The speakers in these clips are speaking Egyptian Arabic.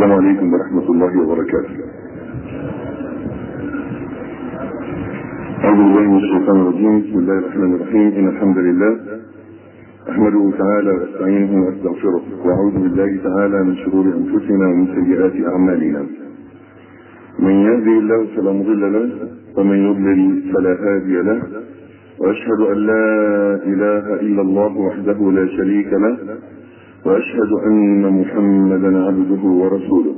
السلام عليكم ورحمة الله وبركاته أعوذ بالله من الشيطان الرجيم بسم الله الرحمن الرحيم إن الحمد لله أحمده تعالى وأستعينه وأستغفره وأعوذ بالله تعالى من شرور أنفسنا ومن سيئات أعمالنا من يهدي الله فلا مضل له ومن يضلل فلا هادي له وأشهد أن لا إله إلا الله وحده لا شريك له وأشهد أن محمدا عبده ورسوله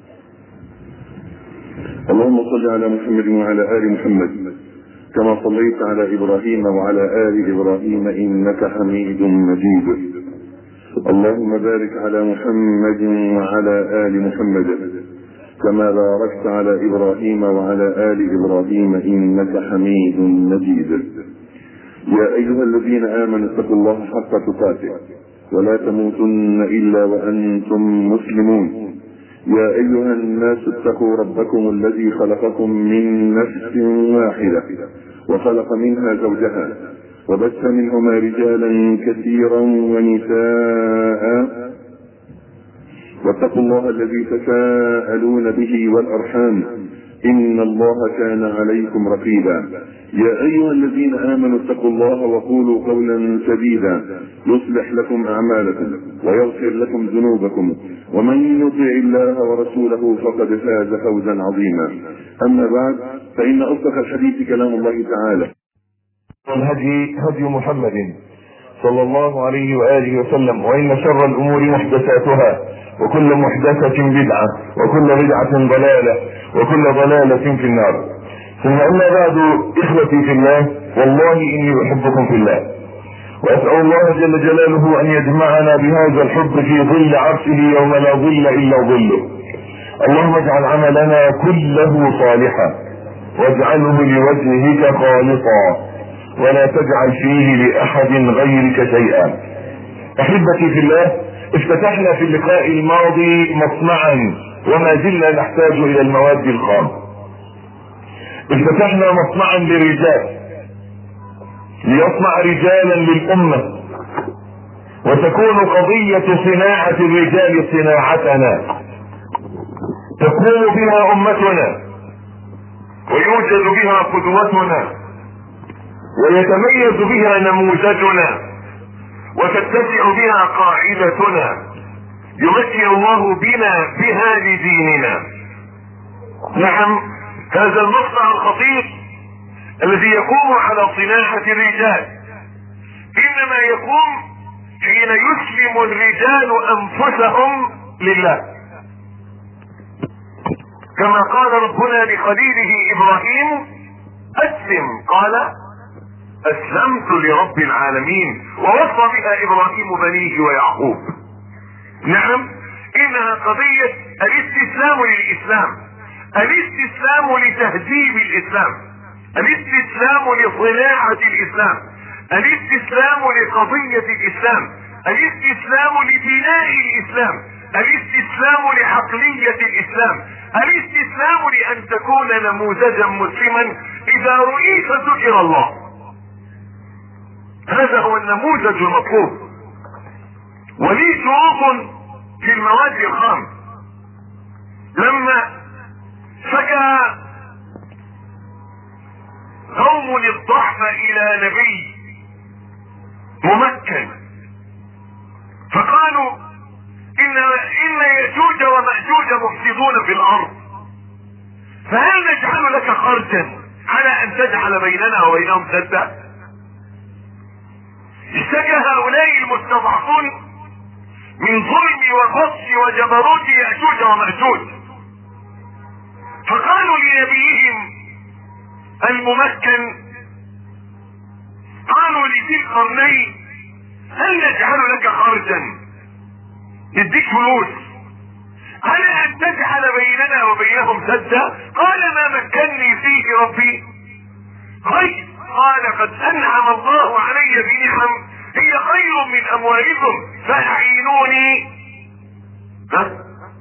اللهم صل على محمد وعلى آل محمد كما صليت على إبراهيم وعلى آل إبراهيم إنك حميد مجيد اللهم بارك على محمد وعلى آل محمد كما باركت على إبراهيم وعلى آل إبراهيم إنك حميد مجيد يا أيها الذين آمنوا اتقوا الله حق تقاته ولا تموتن إلا وأنتم مسلمون يا أيها الناس اتقوا ربكم الذي خلقكم من نفس واحدة وخلق منها زوجها وبث منهما رجالا كثيرا ونساء واتقوا الله الذي تساءلون به والأرحام إن الله كان عليكم رقيبا يا أيها الذين آمنوا اتقوا الله وقولوا قولا سديدا يصلح لكم أعمالكم ويغفر لكم ذنوبكم ومن يطع الله ورسوله فقد فاز فوزا عظيما أما بعد فإن أصدق الحديث كلام الله تعالى الهدي هدي محمد صلى الله عليه وآله وسلم وإن شر الأمور محدثاتها وكل محدثة بدعة وكل بدعة ضلالة وكل ضلالة في النار ثم أما بعد إخوتي في الله والله إني أحبكم في الله وأسأل الله جل جلاله أن يجمعنا بهذا الحب في ظل عرشه يوم لا ظل إلا ظله اللهم اجعل عملنا كله صالحا واجعله لوجهك خالصا ولا تجعل فيه لأحد غيرك شيئا أحبتي في الله افتتحنا في اللقاء الماضي مصنعا وما زلنا نحتاج الى المواد الخام افتتحنا مصنعا للرجال ليصنع رجالا للامة وتكون قضية صناعة الرجال صناعتنا تقوم بها امتنا ويوجد بها قدوتنا ويتميز بها نموذجنا وتتسع بها قاعدتنا يمكن الله بنا بها لديننا نعم هذا المصنع الخطير الذي يقوم على صناعة الرجال انما يقوم حين يسلم الرجال انفسهم لله كما قال ربنا لخليله ابراهيم اسلم قال اسلمت لرب العالمين ووصى بها ابراهيم بنيه ويعقوب نعم انها قضية الاستسلام للاسلام الاستسلام لتهذيب الاسلام الاستسلام لصناعة الاسلام الاستسلام لقضية الاسلام الاستسلام لبناء الاسلام الاستسلام لعقلية الاسلام الاستسلام لان تكون نموذجا مسلما اذا رؤيت ذكر الله هذا هو النموذج المطلوب ولي شروط في المواد الخام لما شكى قوم الضعف الى نبي ممكن فقالوا ان ان ياجوج وماجوج مفسدون في الارض فهل نجعل لك خرجا على ان تجعل بيننا وبينهم سدا اشتكى هؤلاء المستضعفون من ظلم وبطش وجبروت يأجوج ومأجوج فقالوا لنبيهم الممكن قالوا لذي القرنين هل نجعل لك خرجا نديك فلوس على ان تجعل بيننا وبينهم سدا قال ما مكنني فيه ربي خير قال قد انعم الله علي بنعم هي خير من اموالكم فاعينوني ها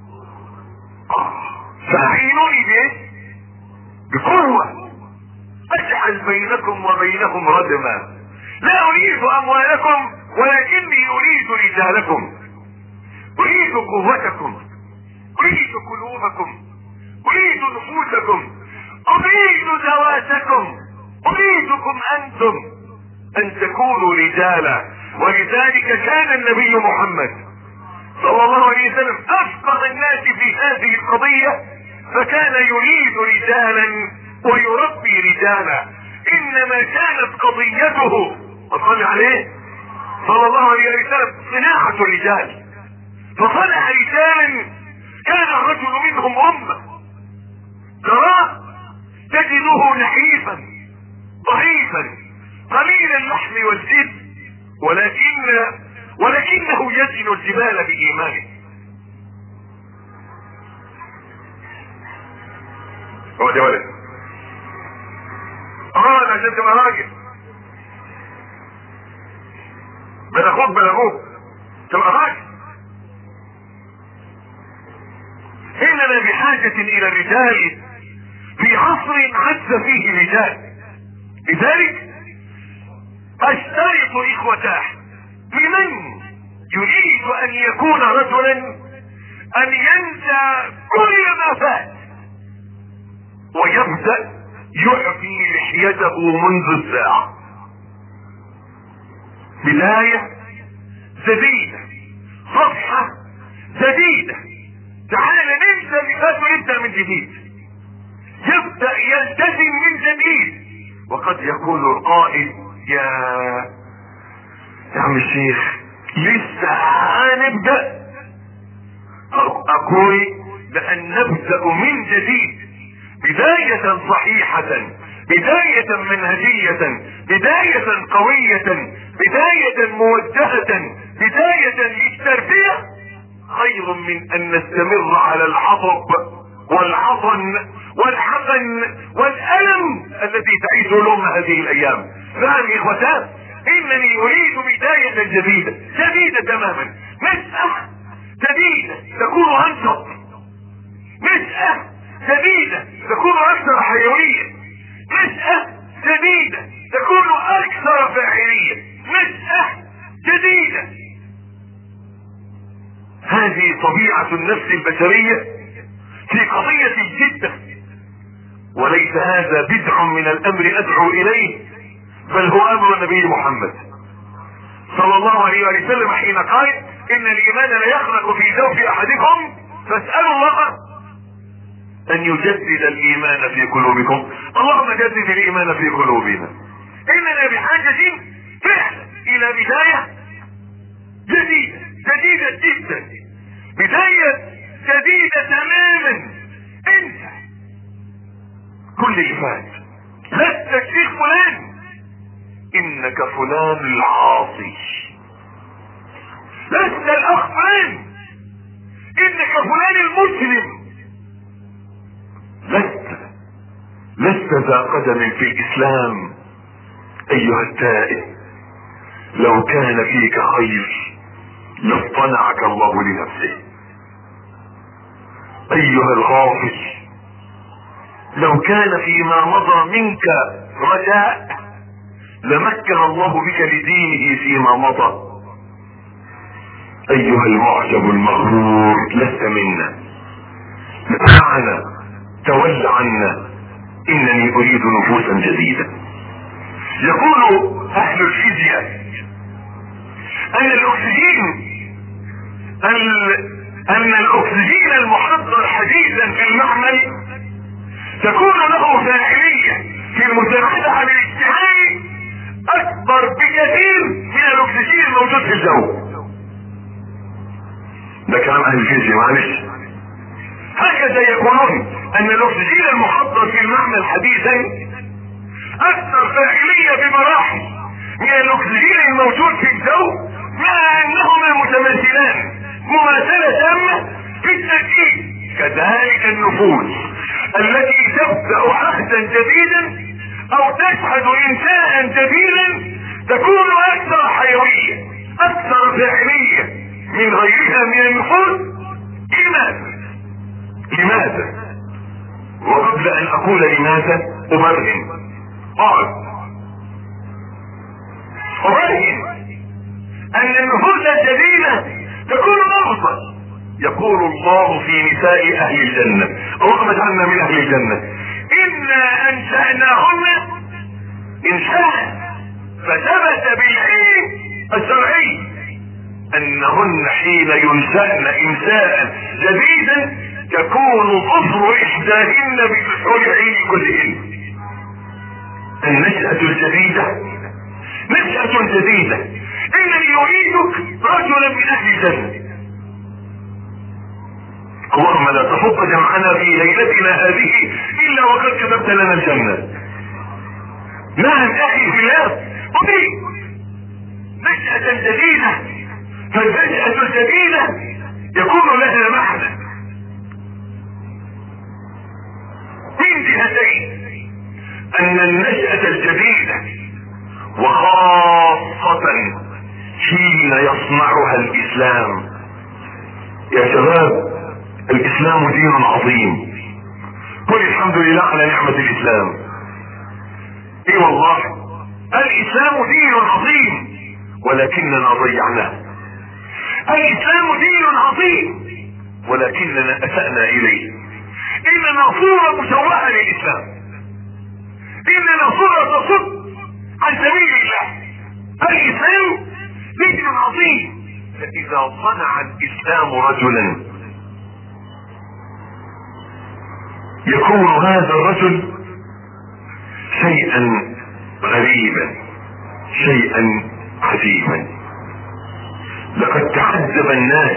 فاعينوني بايه بقوة اجعل بينكم وبينهم ردما لا اريد اموالكم ولكني اريد رجالكم اريد قوتكم اريد قلوبكم اريد نفوسكم اريد ذواتكم اريدكم انتم ان تكونوا رجالا ولذلك كان النبي محمد صلى الله عليه وسلم افقه الناس في هذه القضية فكان يريد رجالا ويربي رجالا انما كانت قضيته وصلي عليه صلى الله عليه وسلم صناعة الرجال فصنع رجالا كان الرجل منهم امة تراه تجده نحيفا ضعيفا قليل اللحم والجسم ولكن ولكنه يزن الجبال بإيمانه هو ده ولد اه عشان تبقى راجل من اخوك من ابوك تبقى راجل اننا بحاجة الى الرجال في عصر عز فيه رجال لذلك اشترط اخوتاه لمن يريد ان يكون رجلا ان ينسى كل ما فات ويبدأ يعفي لحيته منذ الساعة بداية جديدة صفحة جديدة تعال ننسى اللي فات ونبدأ من جديد يبدأ يلتزم من جديد وقد يقول القائل يا يا عم الشيخ لسه هنبدأ اقول لان نبدأ من جديد بداية صحيحة بداية منهجية بداية قوية بداية موجهة بداية للتربية خير من ان نستمر على الحطب والعطن والحقن والألم الذي تعيش لهم هذه الايام نعم اخوتان انني اريد بداية جديدة جديدة تماما نشأة جديدة تكون انشط نشأة جديدة تكون اكثر حيوية نشأة جديدة تكون اكثر فاعلية نشأة جديدة هذه طبيعة النفس البشرية في قضية جدة وليس هذا بدع من الامر ادعو اليه بل هو امر النبي محمد صلى الله عليه وسلم حين قال ان الايمان لا يخلق في جوف احدكم فاسألوا الله ان يجدد الايمان في قلوبكم اللهم جدد الايمان في قلوبنا اننا بحاجة فعلا الى بداية جديدة جديدة جدا بداية جديدة تماما انسى كل اللي فات لست الشيخ فلان انك فلان العاصي لست الاخ فلان انك فلان المسلم لست لست ذا قدم في الاسلام ايها التائب لو كان فيك خير لاصطنعك الله لنفسه ايها الغافل لو كان فيما مضى منك رجاء لمكن الله بك لدينه فيما مضى ايها المعجب المغرور لست منا معنا تول عنا انني اريد نفوسا جديدة يقول اهل الفيزياء ان الاكسجين ان الاكسجين المحضر حديثا في المعمل تكون له فاعلية في المساعدة على الاشتعال اكبر بكثير من الاكسجين الموجود في الجو ده كلام اهل الفيزياء معلش هكذا يقولون ان الاكسجين المحضر في المعمل حديثا اكثر فاعلية بمراحل من الاكسجين الموجود في الجو مع انهما متماثلان مماثلة تامة في التركيب كذلك النفوس التي تبدأ عهدا جديدا او تشهد انساء جديدا تكون اكثر حيوية اكثر فاعلية من غيرها من النفوس لماذا لماذا وقبل ان اقول لماذا ابرهن قال ابرهن ان النفوس الجديدة تكون افضل يقول الله في نساء اهل الجنة اللهم اجعلنا من اهل الجنة انا انشأناهن انشاء فثبت بالعلم الشرعي انهن حين ينشأن انشاء جديدا تكون ظفر احداهن بكحول العين كلهن النشأة الجديدة نشأة جديدة انني اريدك رجلا من اهل الجنة اللهم لا تفض جمعنا في ليلتنا هذه الا وقد كتبت لنا الجنة نعم اخي في الله اريد نشأة جديدة فالنشأة الجديدة يكون لها معنى من جهتين ان النشأة الجديدة وخاصة حين يصنعها الاسلام يا شباب الاسلام دين عظيم قل الحمد لله على نعمة الاسلام اي والله الاسلام دين عظيم ولكننا ضيعناه الاسلام دين عظيم ولكننا اسأنا اليه اننا صورة مشوهة للاسلام اننا صورة تصد عن سبيل الله الاسلام دين عظيم فاذا صنع الاسلام رجلا يكون هذا الرجل شيئا غريبا شيئا عجيبا لقد تعجب الناس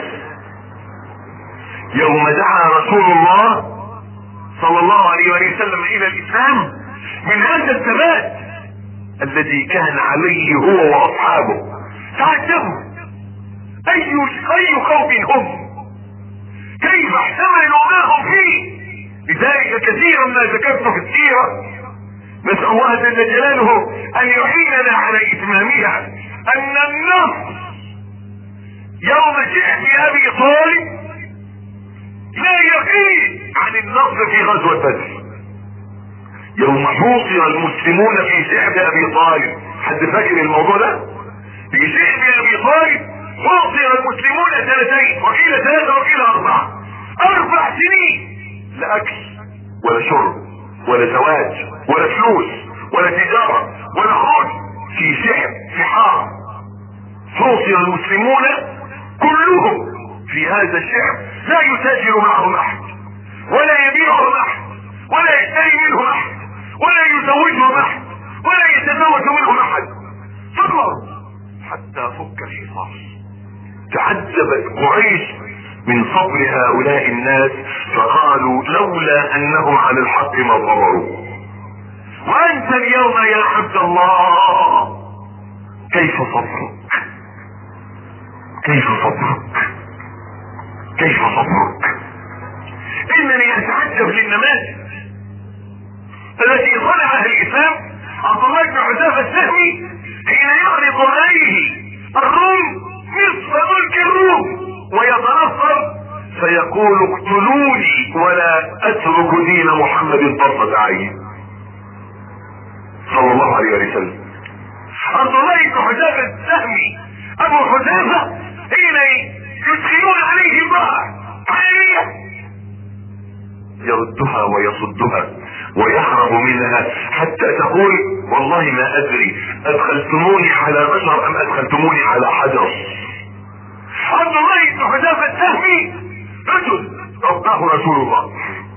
يوم دعا رسول الله صلى الله عليه وسلم الى الاسلام من هذا الثبات الذي كان عليه هو واصحابه تعجبوا اي اي قوم هم كيف احتملوا ما هم فيه لذلك كثيرا ما ذكرت في السيرة نسأل الله جل جلاله ان يعيننا على اتمامها ان النصر يوم شعب ابي طالب لا يغيب عن النصر في غزوة بدر يوم حوصر المسلمون في شعب ابي طالب حد فاكر الموضوع ده في شعب ابي طالب حوصر المسلمون سنتين وقيل ثلاثة وقيل اربعة اربع سنين لا اكل ولا شرب ولا زواج ولا فلوس ولا تجارة ولا خروج في شعب في حار حوصر المسلمون كلهم في هذا الشعب لا يتاجر معهم احد ولا يبيعهم احد ولا يشتري منهم احد ولا يزوجهم احد ولا يتزوج منهم احد صبروا حتى فك الحصار تعجبت قريش من صبر هؤلاء الناس فقالوا لولا انهم على الحق ما صبروا وانت اليوم يا عبد الله كيف صبرك كيف صبرك كيف صبرك انني اتعجب للنماذج التي صنعها الاسلام عبد الله بن حذافه السهمي حين يعرض عليه الروم نصف ملك الروم ويتنصر فيقول اقتلوني ولا اترك دين محمد طرفة عين صلى الله عليه وسلم عبد الله بن حذافه السهمي ابو حذافه حين يدخلون عليه البحر عالية يردها ويصدها ويهرب منها حتى تقول والله ما ادري ادخلتموني على بشر ام ادخلتموني على حجر عبد الله بن حذافه السهمي رجل رباه رسول الله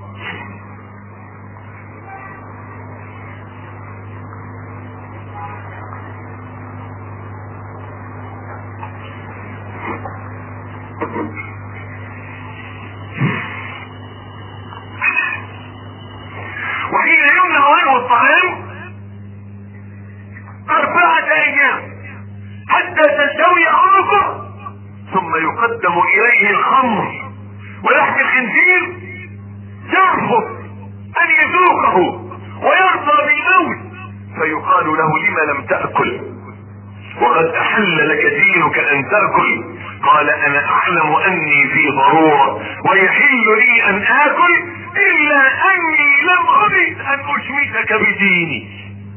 وحين يمنع عنه الطعام أربعة أيام حتى تستوي عنقه ثم يقدم إليه الخمر ولحم الخنزير يرفض أن يذوقه ويرضى بالموت فيقال له لم لم تأكل وقد أحل لك دينك أن تأكل قال أنا أعلم أني في ضرورة ويحل لي أن آكل إلا أني لم أرد أن أشمتك بديني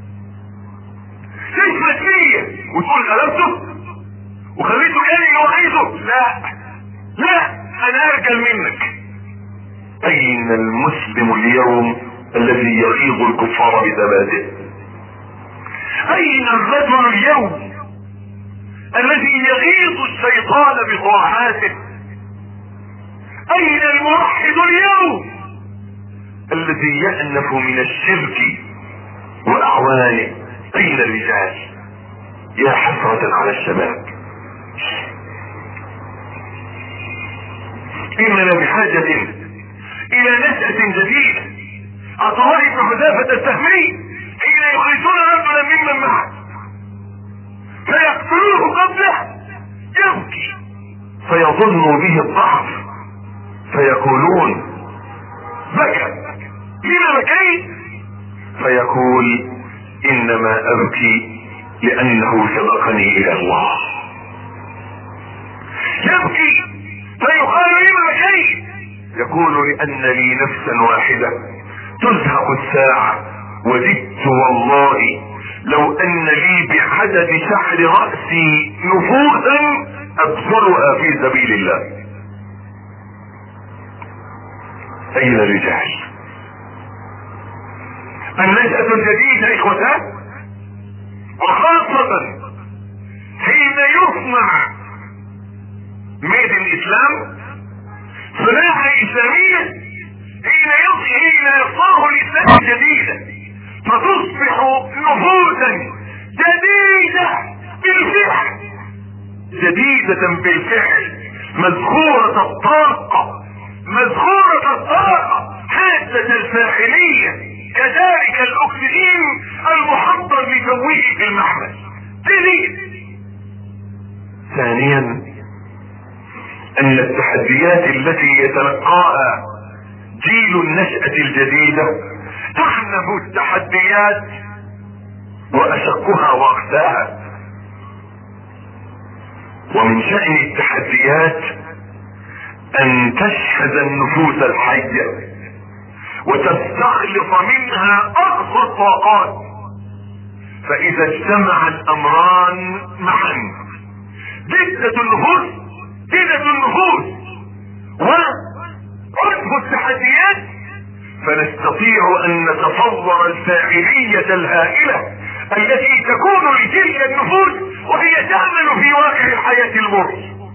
تثبت فيا وتقول غلبته وخليته كان اللي هو عايزه لا لا انا خجل منك اين المسلم اليوم الذي يغيظ الكفار بثباته اين الرجل اليوم الذي يغيظ الشيطان بطاعاته اين الموحد اليوم الذي يأنف من الشرك واعوانه اين الرجال يا حسرة على الشباب اننا بحاجة الى نشأة جديدة عبد الله بن حذافة السهمي حين يخرجون رجلا ممن معه فيقتلوه قبله يبكي فيظن به الضعف فيقولون بكى لما بكيت فيقول انما ابكي لانه سبقني الى الله يبكي فيقال لما بكيت يقول لان لي نفسا واحدة تزهق الساعة وددت والله لو ان لي بعدد شعر رأسي نفوسا ابذلها في سبيل الله اين الرجال النشأة الجديدة اخوتان وخاصة حين يصنع ميد الاسلام صناعة اسلامية حين حين يصنعه الاسلام جديدا فتصبح نفوسا جديدة بالفعل جديدة بالفعل مذكورة الطاقة مذكورة الطاقة حادة الفاعلية كذلك الاكسجين المحضر لجوه في المحمل جديد ثانيا ان التحديات التي يتلقاها جيل النشأة الجديدة تعنف التحديات واشقها واخزاها ومن شأن التحديات ان تشهد النفوس الحية وتستخلص منها اقصى الطاقات فاذا اجتمع الامران معا جدة النفوس جدة النفوس وعرف التحديات فنستطيع ان نتصور الفاعلية الهائلة التي تكون لتلك النفوس وهي تعمل في واقع الحياة المر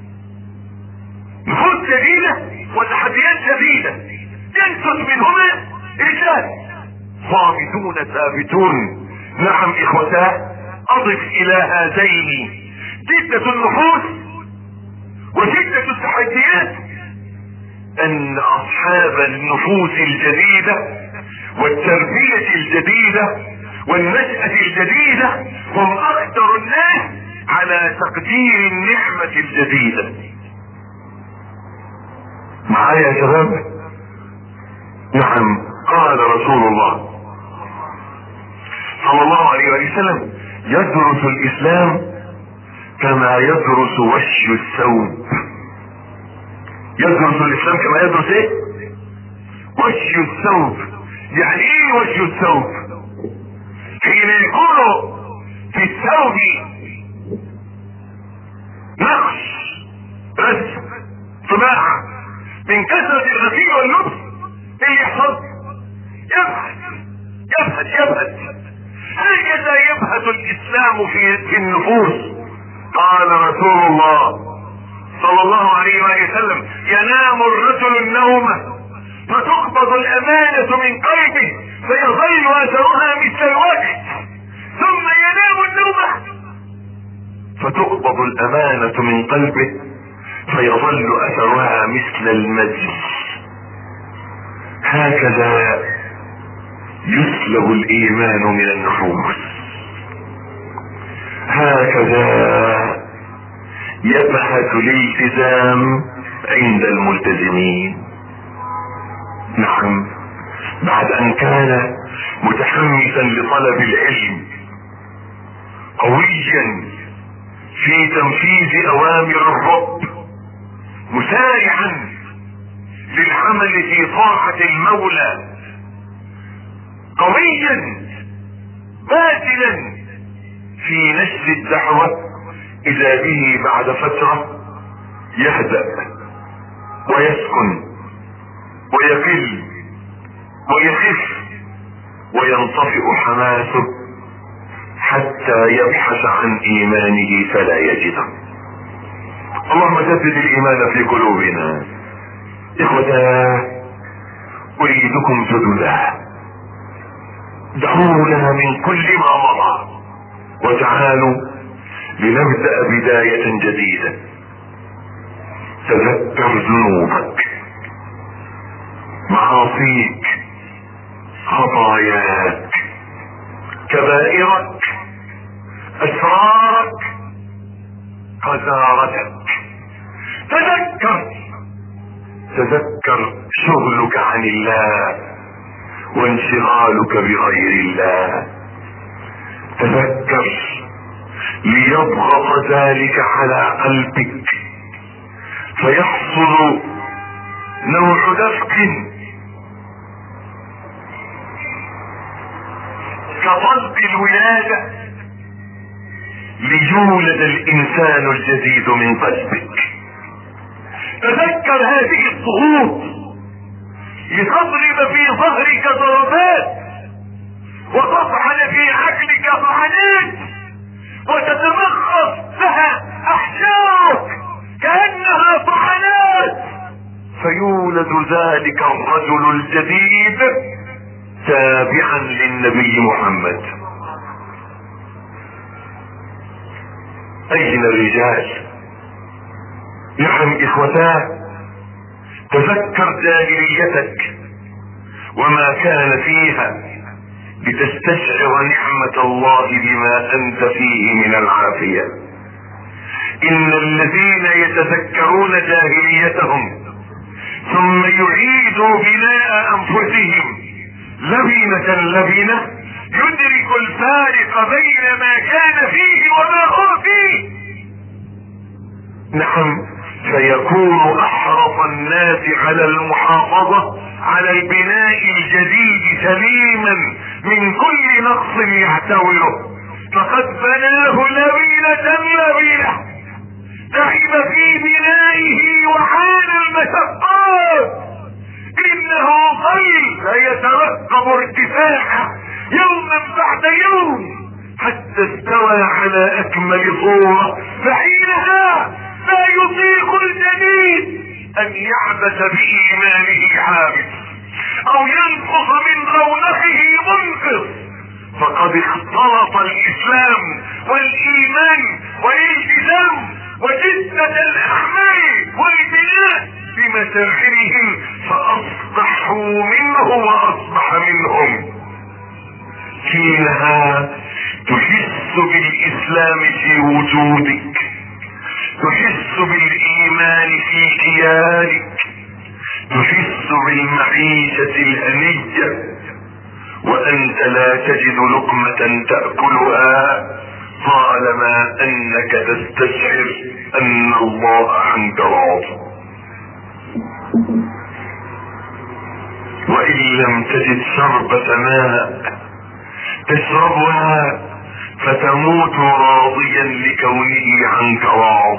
نفوس جديدة وتحديات جديدة ينفذ منهما رجال صامتون ثابتون نعم اخوتاه اضف الى هذين جدة النفوس وجدة التحديات ان اصحاب النفوس الجديدة والتربية الجديدة والنشأة الجديدة هم اقدر الناس على تقدير النعمة الجديدة معايا يا شباب نعم قال رسول الله صلى الله عليه وسلم يدرس الاسلام كما يدرس وش الثوب يدرس الاسلام كما يدرس ايه وش الثوب يعني ايه وش الثوب حين يكون في الثوب نقش رسم طباعة من كثرة الغسيل واللبس اللي يحصل يبحث يبحث يبحث هكذا يبحث الاسلام في, في النفوس قال رسول الله صلى الله عليه وسلم ينام الرجل النوم فتقبض الامانة من قلبه فيظل اثرها مثل الوقت ثم ينام النوم فتقبض الامانة من قلبه فيظل اثرها مثل المجلس هكذا يسلب الايمان من النفوس هكذا يبحث الالتزام عند الملتزمين نعم بعد ان كان متحمسا لطلب العلم قويا في تنفيذ اوامر الرب مسارعا للعمل في طاعة المولى قويا باذلا في نشر الدعوة اذا به بعد فترة يهدأ ويسكن ويقل ويخف وينطفئ حماسه حتى يبحث عن ايمانه فلا يجده اللهم جدد الايمان في قلوبنا اخوتا اريدكم جددا دعوا لنا من كل ما مضى وتعالوا لنبدأ بداية جديدة تذكر ذنوبك معاصيك خطاياك كبائرك اسرارك قذارتك تذكر تذكر شغلك عن الله وانشغالك بغير الله تذكر ليضغط ذلك على قلبك فيحصل نوع دفق كطلب الولادة ليولد الانسان الجديد من قلبك تذكر هذه الضغوط لتضرب في ظهرك ضربات وتطعن في عقلك طعنات وتتمخص لها احشائك كانها طعنات فيولد ذلك الرجل الجديد تابعا للنبي محمد اين الرجال نعم اخوتاه تذكر جاهليتك وما كان فيها لتستشعر نعمة الله بما انت فيه من العافية ان الذين يتذكرون جاهليتهم ثم يعيدوا بناء انفسهم لبنة لبنة يدرك الفارق بين ما كان فيه وما هو فيه نعم فيكون احرص الناس على المحافظة على البناء الجديد سليما من كل نقص يحتوله فقد بناه لبنة لبنة تعب في بنائه وحال المشقات انه ظل لا يترقب ارتفاعه يوما بعد يوم حتى استوى على اكمل صورة فحينها لا يطيق الجديد ان يعبث بايمانه عابث او ينقص من رونقه منقص فقد اختلط الاسلام والايمان والالتزام وجدة الاعمال والبناء بمشاعرهم فاصبحوا منه واصبح منهم حينها تحس بالاسلام في وجودك تحس بالايمان في كيانك تحس بالمعيشة الهنية وانت لا تجد لقمة تأكلها طالما انك تستشعر ان الله عنك راض وان لم تجد شربة ماء تشربها فتموت راضيا لكونه عنك راض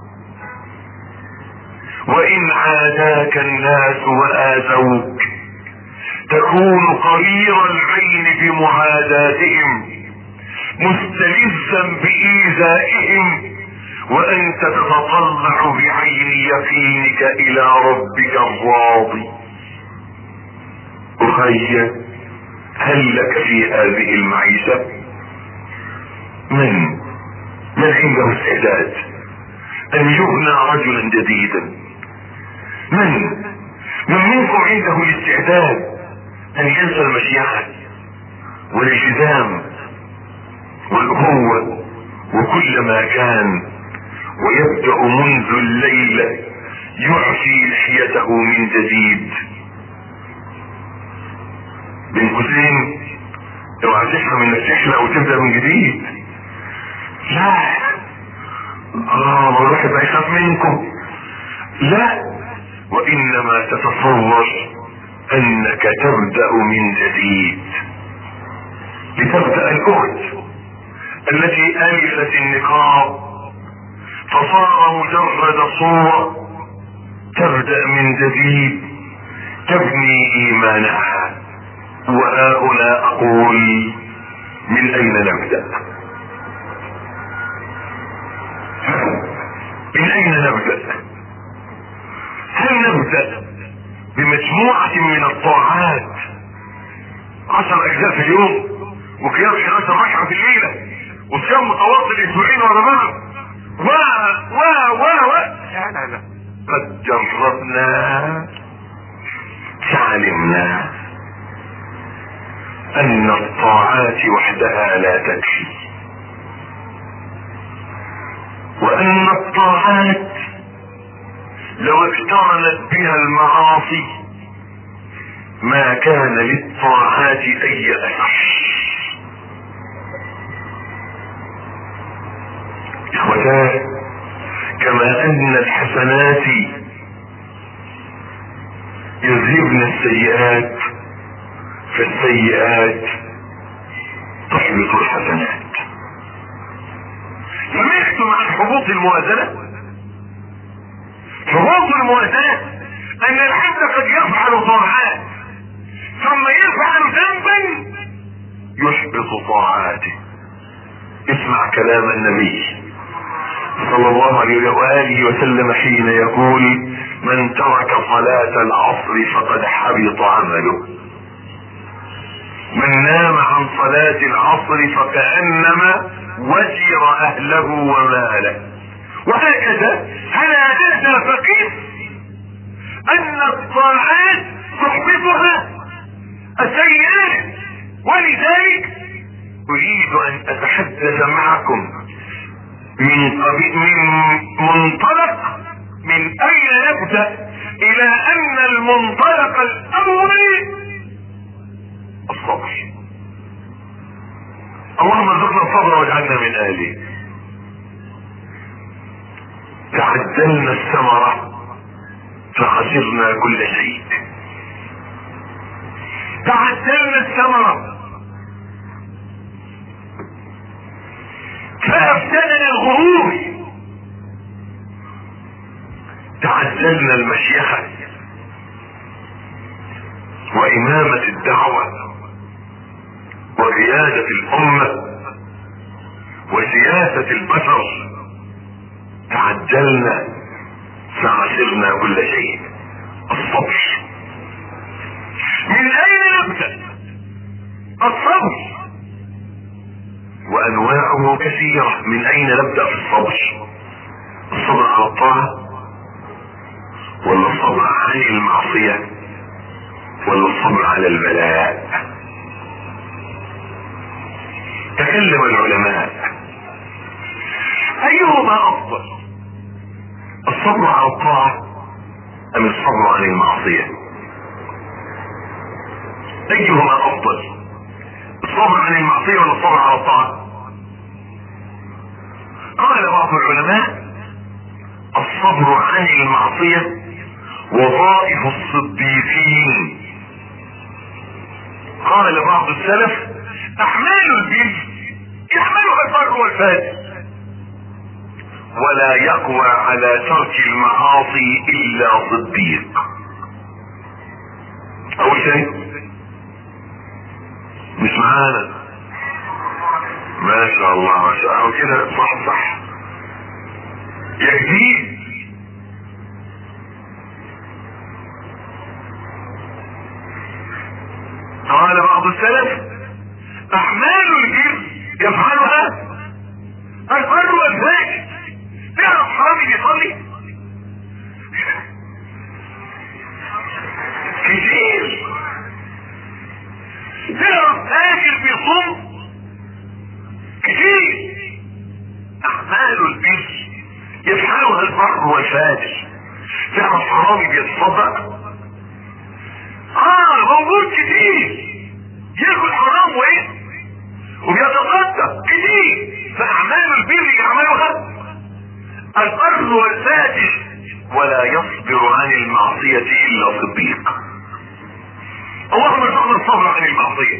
وان عاداك الناس واذوك تكون قرير العين بمعاداتهم مستلذا بايذائهم وانت تتطلع بعين يقينك الى ربك الراضي اخي هل لك في هذه المعيشة من من عنده استعداد ان يبنى رجلا جديدا من من منكم عنده الاستعداد ان ينسى المشيئة والالتزام والأخوة وكل ما كان ويبدأ منذ الليلة يعفي لحيته من جديد بين قوسين اوعى تفهم انك تحلق وتبدا من جديد لا اه الواحد بقى يخاف منكم لا وانما تتصور انك تبدا من جديد لتبدا الاخت التي الفت النقاب فصار مجرد صورة تبدأ من جديد تبني ايمانها وهؤلاء اقول من اين نبدأ من اين نبدأ هل نبدأ بمجموعة من الطاعات عشر اجزاء في اليوم وقيام 11 ركعة في الليلة وصيام متواصل اسبوعين ورا بعض و و و و لا لا لا قد جربنا فعلمنا ان الطاعات وحدها لا تكفي وان الطاعات لو اقترنت بها المعاصي ما كان للطاعات اي اثر اخوتان كما ان الحسنات يذهبن السيئات فالسيئات تحبط الحسنات سمعتم عن حبوط الموازنة حبوط الموازنة ان العبد قد يفعل طاعات ثم يفعل ذنبا يحبط طاعاته اسمع كلام النبي صلى الله عليه وآله وسلم حين يقول من ترك صلاة العصر فقد حبط عمله من نام عن صلاة العصر فكأنما وجر أهله وماله وهكذا هل هذا فقير أن الطاعات تحبطها السيئات ولذلك أريد أن أتحدث معكم من قبيل من منطلق من اين نبدا الى ان المنطلق الاول الصبر اللهم ارزقنا الصبر واجعلنا من اهله تعجلنا الثمرة فخسرنا كل شيء تعجلنا الثمرة فأفتننا الغرور تعجلنا المشيخة وإمامة الدعوة وقيادة الأمة وسياسة البشر تعجلنا فعسرنا كل شيء الصبر من أين نبدأ الصبر وانواعه كثيرة من اين نبدأ في الصبر الصبر على الطاعة ولا الصبر عن المعصية ولا الصبر على البلاء تكلم العلماء ايهما افضل الصبر على الطاعة ام الصبر عن المعصية ايهما افضل الصبر عن المعصية ولا الصبر على الطاعة قال بعض العلماء الصبر عن المعصية وظائف الصديقين قال بعض السلف احمال البر يحملها البر والفاجر ولا يقوى على ترك المعاصي الا صديق اول شيء مش معانا ما شاء الله ما شاء الله كده صح صح يكفيه قال بعض السلف اعمال البر يفعلها البر والفاجر تعرف حرامي بيصلي كتير تعرف فاجر بيصوم كتير اعمال البر يفعلها البر والفاجر تعرف حرامي بيتصدق اه موجود كتير ياكل حرام وايه وبيتصدق كتير فاعمال البر يعملها البر والفاجر ولا يصبر عن المعصية الا صديق اللهم ارزقنا الصبر عن المعصية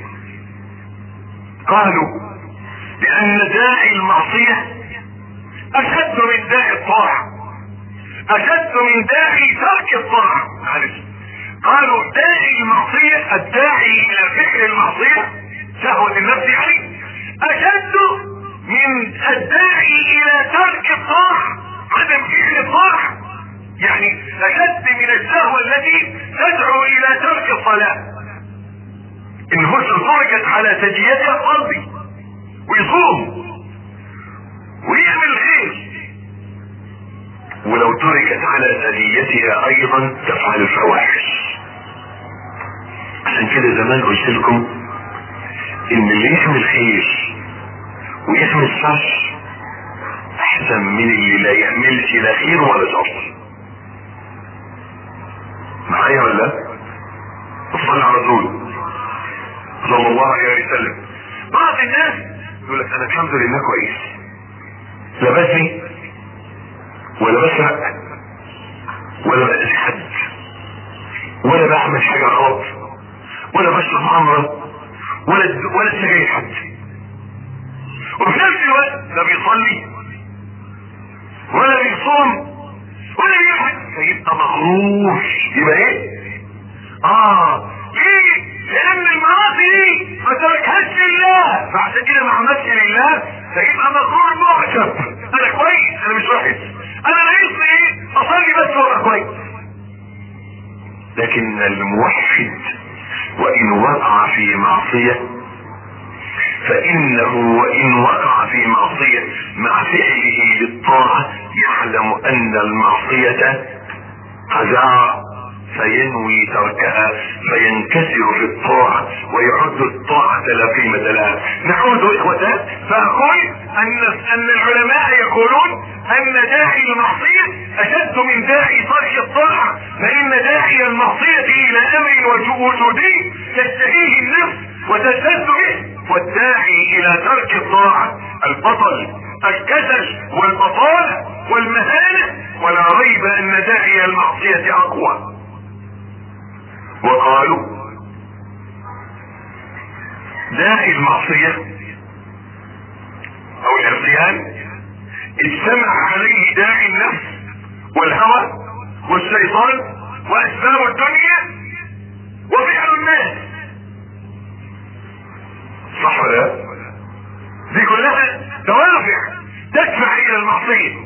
قالوا لان داعي المعصية اشد من داعي الطاعة اشد من داعي ترك الطاعة معلش قالوا داعي المعصية الداعي الى فعل المعصية شهوة النفس يعني اشد من الداعي الى ترك الطاعة عدم فعل الطاعة يعني اشد من الشهوة التي تدعو الى ترك الصلاة النفوس خرجت على سجيتها قلبي ويصوم ويعمل خير ولو تركت على سجيتها ايضا تفعل الفواحش عشان كده زمان قلت لكم ان اللي يعمل خير ويعمل شر احسن من اللي لا يعملش لا خير ولا شر معايا ولا لا؟ صلى على رسول صلى الله عليه وسلم بعض الناس يقول لك انا الحمد لله كويس لا بزني ولا بسرق ولا بأذي حد ولا بعمل حاجة غلط ولا بشرب خمرة ولا ولا سجاير حد وفي نفس الوقت لا بيصلي ولا بيصوم ولا بيعمل فيبقى مغرور يبقى ايه؟ اه ليه؟ لان المعاصي دي ما تركهاش لله فعشان كده ما عملش لله فيبقى مغرور معجب انا كويس انا مش وحش انا ناقصني ايه؟ اصلي بس وابقى كويس لكن الموحد وان وقع في معصيه فانه وان وقع في معصيه مع فعله للطاعه يعلم ان المعصيه قذاء فينوي تركها فينكسر في الطاعة ويعد الطاعة لا قيمة لها نعود إخوة فأقول أن أن العلماء يقولون أن داعي المعصية أشد من داعي ترك الطاعة فإن داعي المعصية إلى أمر وجودي تشتهيه النفس وتلتذ به والداعي إلى ترك الطاعة البطل الكسل والبطالة والمهانة ولا ريب أن داعي المعصية أقوى وقالوا داعي المعصية او العصيان اجتمع عليه داعي النفس والهوى والشيطان واسباب الدنيا وفعل الناس صح ولا لا؟ دي كلها دوافع تدفع الى المعصية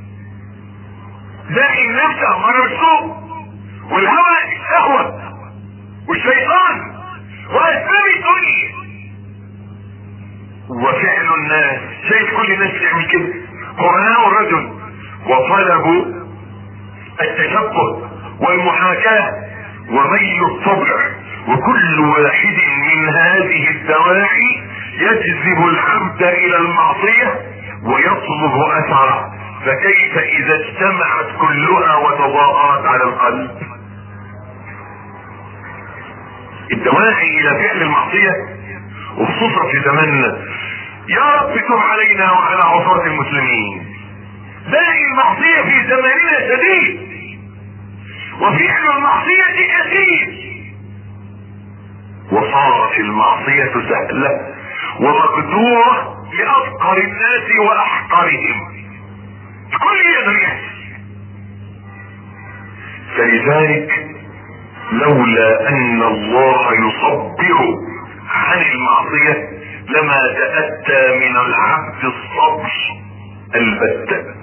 داعي النفس امر بالسوء والهوى الشهوة والشيطان واسباب الدنيا وفعل الناس شايف كل الناس تعمل كده قرناء الرجل وطلبوا التشبه والمحاكاة وميل الطبع وكل واحد من هذه الدواعي يجذب العبد الى المعصية ويطلب اثره فكيف اذا اجتمعت كلها وتضاءت على القلب الدواعي الى فعل المعصية وخصوصا في زماننا يا رب تب علينا وعلى عصاة المسلمين داعي المعصية في زماننا شديد وفعل المعصية كثير وصارت المعصية سهلة ومقدورة لأفقر الناس وأحقرهم كل يقدر يحصل فلذلك لولا ان الله يصبر عن المعصية لما تأتى من العبد الصبر البتة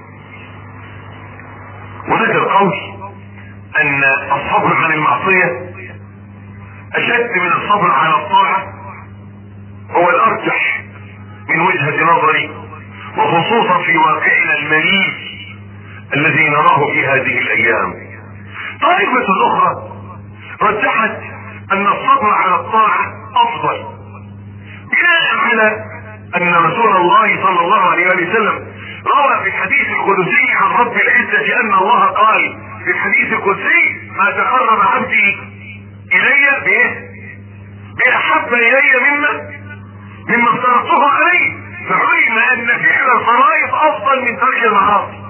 وذكر قول ان الصبر عن المعصية اشد من الصبر على الطاعة هو الارجح من وجهة نظري وخصوصا في واقعنا المريض الذي نراه في هذه الايام طائفة اخرى رجحت ان الصبر على الطاعة افضل بناء على ان رسول الله صلى الله عليه وسلم روى في الحديث القدسي عن رب العزة ان الله قال في الحديث القدسي ما تقرب عبدي الي بايه باحب الي مما مما افترضته عليه فعلم ان فعل الفرائض افضل من ترك المعاصي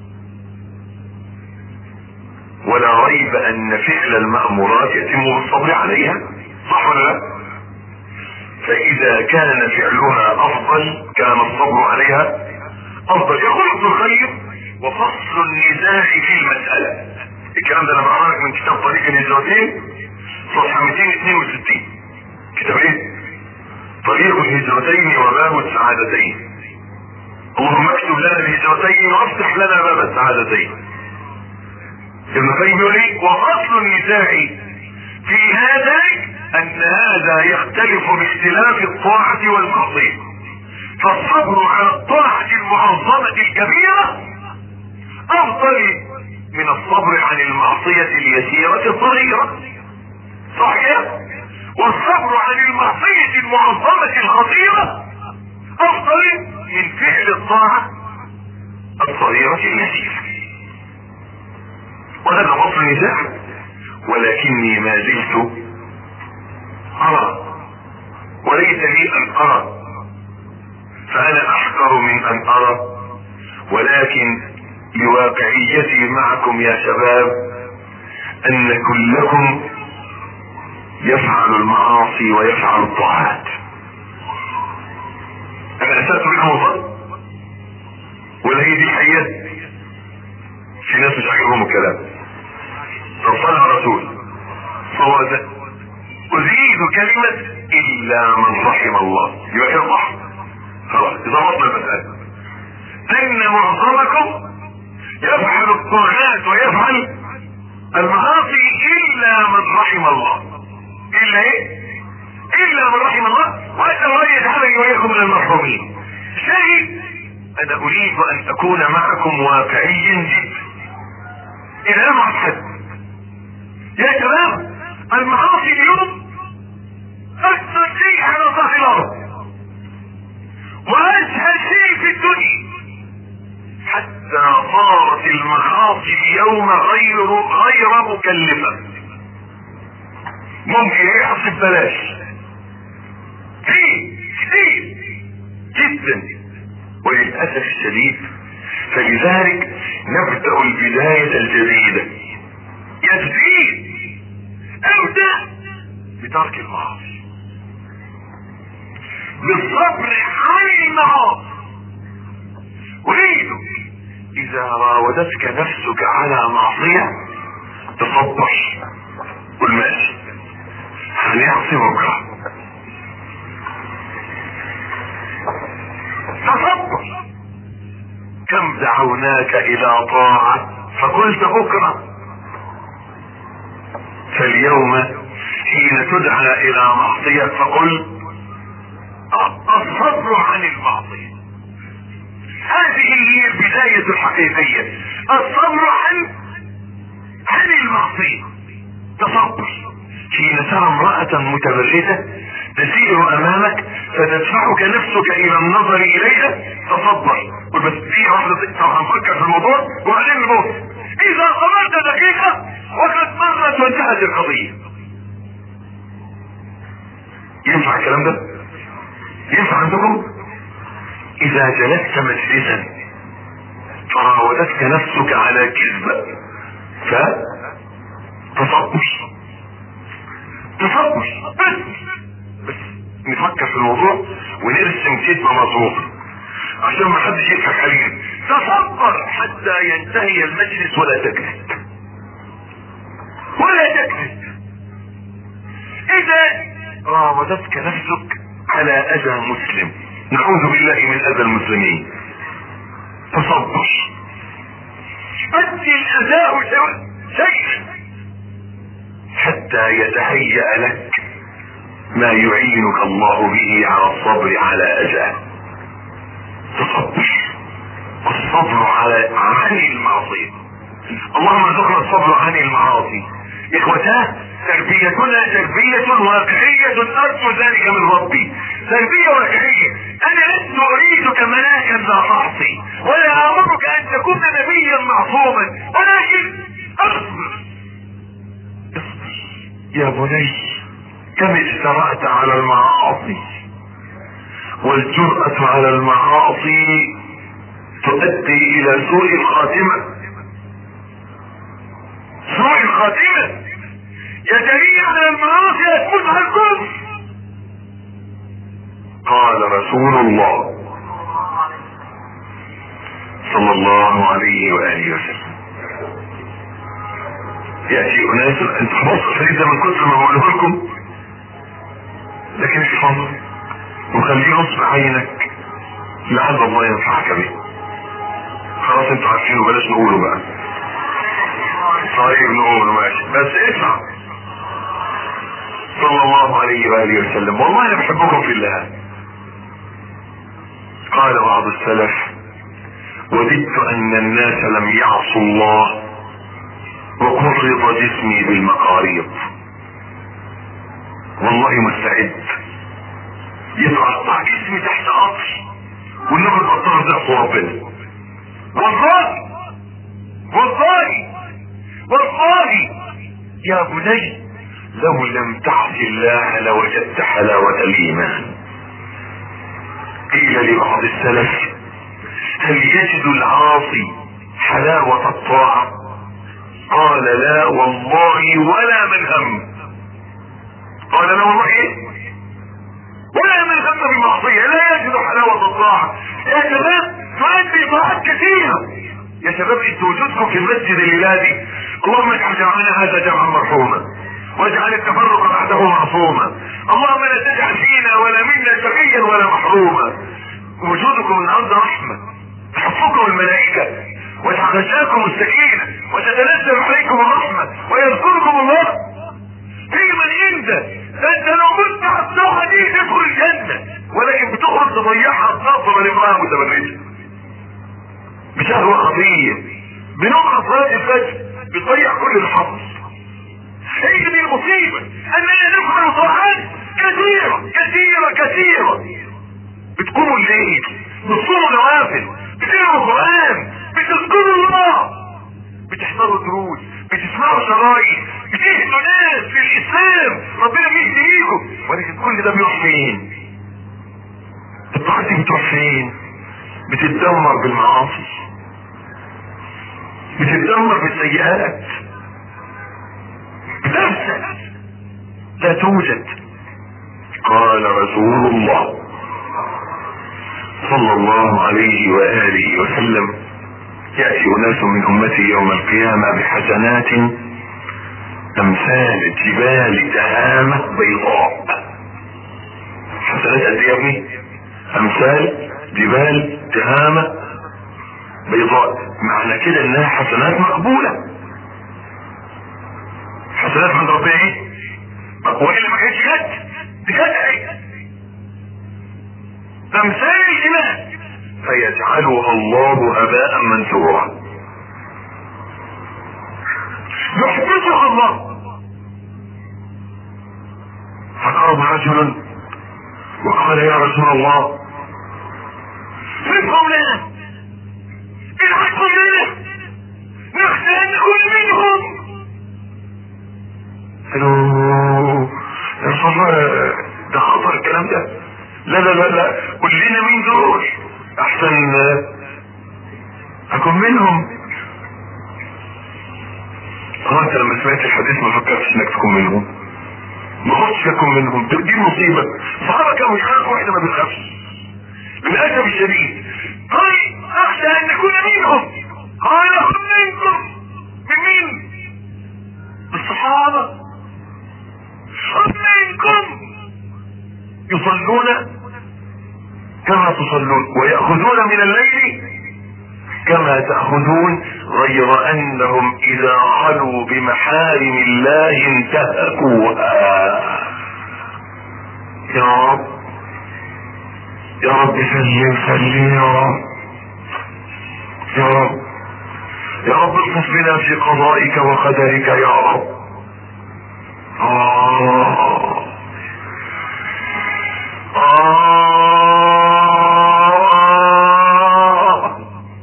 ولا ريب ان فعل المأمورات يتم بالصبر عليها صح ولا لا فاذا كان فعلها افضل كان الصبر عليها افضل يقول ابن القيم وفصل النزاع في المسألة الكلام ده انا بقرأك من كتاب طريق الهجرتين صفحة 262 كتاب ايه طريق الهجرتين وباب السعادتين اللهم اكتب لنا الهجرتين وافتح لنا باب السعادتين ابن القيم يقول ايه وفصل النزاع في هذا ان هذا يختلف باختلاف الطاعة والمعصية فالصبر على الطاعة المعظمة الكبيرة افضل من الصبر عن المعصية اليسيرة الصغيرة صحيح والصبر عن المعصية المعظمة الخطيرة افضل من فعل الطاعة الصغيرة اليسيرة وهذا فصل نزاع ولكني ما زلت ارى وليس لي ان ارى فانا احقر من ان ارى ولكن لواقعيتي معكم يا شباب ان كلكم يفعل المعاصي ويفعل الطاعات انا اسألت بكم وصل ولا هي دي الحقيقة في ناس مش عاجبهم الكلام طب صلى على الرسول فهو ازيد كلمة الا من رحم الله يبقى كده صح خلاص ضبطنا المسألة ان معظمكم يفعل الطاعات ويفعل المعاصي الا من رحم الله الا ايه الا من رحم الله واسال الله يجعلني واياكم من المرحومين شيء انا اريد ان اكون معكم واقعيا جدا الى ابعد حد يا شباب المعاصي اليوم اكثر شيء على ظهر الارض واسهل شيء في الدنيا حتى صارت المعاصي اليوم غير غير مكلفه ممكن يحصل ببلاش كتير كتير جدا وللاسف الشديد فلذلك نبدا البدايه الجديده يجديد ابدا بترك المعاصي بالصبر عن المعاصي اريدك اذا راودتك نفسك على معصيه تصبر قل ماشي هنعصي بكره تصبر كم دعوناك الى طاعة فقلت بكرة فاليوم حين تدعى الى معصية فقل الصبر عن المعصية هذه هي البداية الحقيقية الصبر عن عن المعصية تصبر حين ترى امرأة متبرجة تسير امامك فتدفعك نفسك الى النظر اليها تصبر قل بس في واحدة طبعا هنفكر في الموضوع وبعدين نبص اذا صبرت دقيقة وقد مرت وانتهت القضية ينفع الكلام ده ينفع عندكم اذا جلست مجلسا فراودتك نفسك على كذبة ف تصبر تصبر بس بس نفكر في الموضوع ونرسم كذبة مظبوطة عشان ما حدش يضحك علينا تصبر حتى ينتهي المجلس ولا تكذب ولا تكذب اذا راودتك نفسك على اذى مسلم نعوذ بالله من اذى المسلمين تصبر ادي الاذى شيء حتى يتهيأ لك ما يعينك الله به على الصبر على اذاه تصبر الصبر على عن المعصية اللهم ارزقنا الصبر عن المعاصي اخوتاه تربيتنا تربية واقعية ارجو ذلك من ربي تربية واقعية انا لست اريدك ملاكا لا تعصي ولا امرك ان تكون نبيا معصوما ولكن اصبر اصبر يا بني كم اجترأت على المعاصي والجرأة على المعاصي تؤدي الى سوء الخاتمة سوء الخاتمة يتري على المعاصي يتموت على الكفر قال رسول الله صلى الله عليه وآله وسلم يأتي أناس أنت خلاص فريدة من كتر ما بقوله لكم لكن احفظ وخليه نصب عينك لعل الله ينفعك به خلاص انتوا عارفينه بلاش نقوله بقى طيب نقوله ماشي بس اسمع صلى الله عليه وآله وسلم والله انا بحبكم في الله قال بعض السلف وددت ان الناس لم يعصوا الله وقرض جسمي بالمقاريض والله مستعد يتقطع جسمي تحت قطر والنبي القطار ده ربنا والله والله والله يا بني لو لم تعص الله لوجدت حلاوة الإيمان قيل لبعض السلف هل يجد العاصي حلاوة الطاعة قال لا والله ولا من هم قال لا والله ايه ولا من هم بالمعصية لا يجد حلاوة الطاعة يا شباب تؤدي طاعات كثيرة يا شباب انتوا وجودكم في المسجد الليلادي اللهم اجعل جمعنا هذا جمعا مرحوما واجعل التفرق بعده معصوما اللهم لا تجعل فينا ولا منا شقيا ولا محروما وجودكم النهارده رحمة تحفكم الملائكة وتغشاكم السكينة وتتنزل عليكم الرحمة ويذكركم الله في من عنده انت لو مت على الساعة دي تدخل الجنة ولكن بتخرج تضيعها بنظرة لامرأة متبرجة بشهوة خطية بنقع صلاة الفجر بتضيع كل الحظ هي دي المصيبة اننا نفعل طاعات كثيرة كثيرة كثيرة بتقوموا الليل بتصوموا نوافل بتقروا القرآن بتذكروا الله بتحضروا دروس بتسمعوا شرايط بتهدوا ناس في الاسلام ربنا بيهديكم ولكن كل ده بيروح فين الطاعات دي بتروح فين بتتدمر بالمعاصي بتتدمر بالسيئات بتفسد لا توجد قال رسول الله صلى الله عليه وآله وسلم يأتي أناس من أمتي يوم القيامة بحسنات أمثال جبال تهامة بيضاء حسنات قد يا ابني أمثال جبال تهامة بيضاء معنى كده انها حسنات مقبولة حسنات عند ربنا ايه مقبولة اللي ما كانتش جد دي جد ايه امثال الجبال فيجعلها الله هباء منثورا يحبطها الله فقام رجل وقال يا رسول الله فين لنا العفو لنا نخشى ان نكون منهم قالوا يا رسول الله ده خطر الكلام ده لا لا لا لا قول لنا مين دول احسن اكون منهم اه انت لما سمعت الحديث ما فكرتش انك تكون منهم ما خفتش اكون منهم دي المصيبه الصحابه كانوا يخافوا واحنا ما بنخافش للاسف الشديد طيب اخشى ان نكون منهم قال هم منكم من مين الصحابه هم منكم يصلون كما تصلون ويأخذون من الليل كما تأخذون غير أنهم إذا علوا بمحارم الله انتهكوها يا رب يا رب سلم سلم يا رب يا رب يا رب الطف بنا في قضائك وقدرك يا رب آه آه